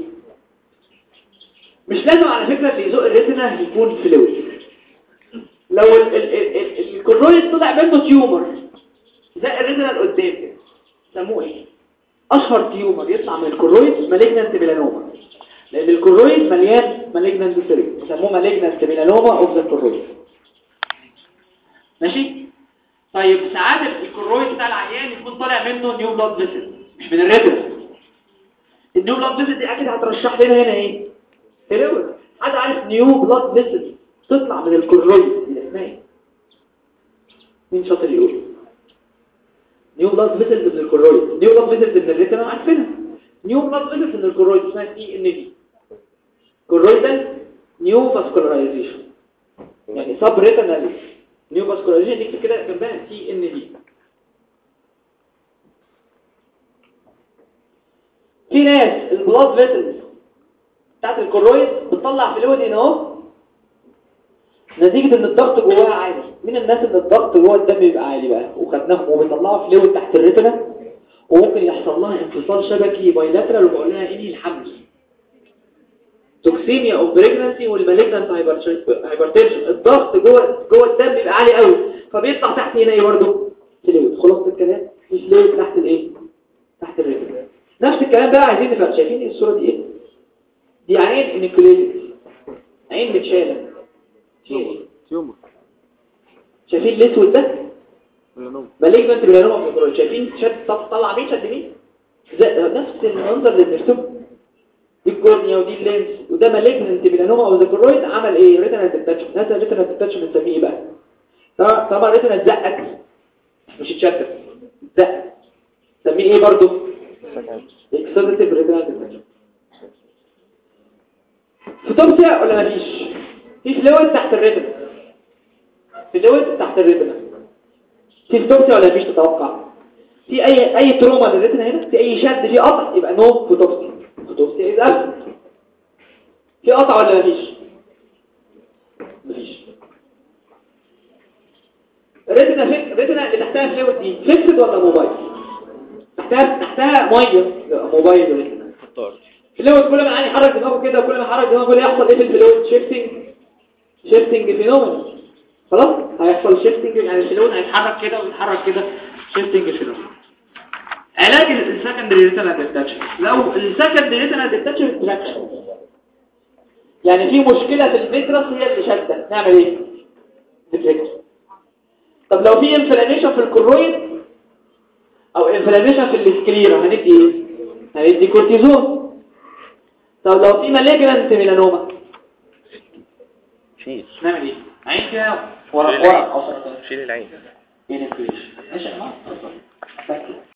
مش لازم على فكره اللي يزق الريتنا يكون فلويد لو ال- ال- ال- ال- الكرويد طلع منه تيومر زق الريتنا لقدام كده سموه ايه اشهر تيومر يطلع من الكرويد مالجنانت ميلانوما لان الكرويد مليان مالجنانت سيريم يسموه مالجنانت ميلانوما اوف ذا كرويد ماشي طيب ساعات الكرويد بتاع العيان يكون طالع منه نيو بلاد فيسل مش من الريتنا النيو بلاد فيسل دي اكيد هترشح لنا هنا ايه فلويد حد عارف نيو بلاد فيسل تطلع من الكرويد دي اسمها ايه مين شاطر يقول نيو بلاد فيسل من الكرويد نيو بلاد فيسل من الريتنا عارفينها نيو بلاد فيسل من الكرويد اسمها سي ان في كرويدال نيو فاسكولارايزيشن يعني سب ريتنال نيو فاسكولارايزيشن نكتب كده جنبها سي ان في في ناس البلاد فيسلز بتاعت الكرويد بتطلع فلويد هنا اهو نتيجة ان الضغط جواها عالي مين الناس اللي الضغط جوه الدم بيبقى عالي بقى وخدناهم وبيطلعوا فلويد تحت الريتنا وممكن يحصل لها انفصال شبكي بايلاترال وبقول لها انهي الحمل توكسيميا او بريجنسي والمالجنانت هايبرتنشن الضغط جوه جوه الدم بيبقى عالي قوي فبيطلع تحت هنا ايه برضه فلويد خلاص الكلام في فلويد تحت الايه تحت الريتنا نفس الكلام بقى عايزين نفهم شايفين الصوره دي ايه دي عين انكليز عين متشاله تيومر شايفين الاسود ده ميلانوما مالجنت ميلانوما في الكرويد شايفين شد طب طلع مين شد مين زي نفس المنظر اللي بنرسمه دي الكورنيا ودي اللينس وده مالجنت ميلانوما او الكرويد عمل ايه ريتنال ديتاتشمنت هذا ريتنال ديتاتشمنت بنسميه ايه بقى طبعا طبعا ريتنال اتزقت مش اتشتت اتزقت نسميه ايه برضو اكسوديتيف ريتنال ديتاتشمنت فوتوبسيا ولا مفيش في فلويد تحت الريتنا فلويد تحت الريتنا في فوتوبسيا ولا مفيش تتوقع في اي اي تروما للريتنا هنا في اي شد فيه قطع يبقى نو فوتوبسيا فوتوبسيا از ابسنت في قطع ولا مفيش مفيش الريتنا فين الريتنا اللي تحتها فلويد دي فيكسد ولا موبايل تحتها تحتها ميه لا، موبايل الريتنا فلويد كل ما يعني يحرك دماغه كده وكل ما يحرك دماغه كل يحصل ايه في الفلويد شيفتنج شيفتنج فينومينا خلاص هيحصل شيفتنج يعني الفلويد هيتحرك كده ويتحرك كده شيفتنج فينومينا علاج السكندري ريتنال ديتاتشمنت لو السكندري ريتنال ديتاتشمنت تراكشن يعني في مشكلة في الفيترس هي اللي شادة نعمل ايه ديفليكت طب لو في انفلاميشن في الكرويد او انفلاميشن في السكليرا هندي ايه هندي كورتيزون طب لو في مالجنانت ميلانوما شيل نعمل ايه عين كده ورا شيل ورا العين. او سرطان شيل العين ماشي يا جماعه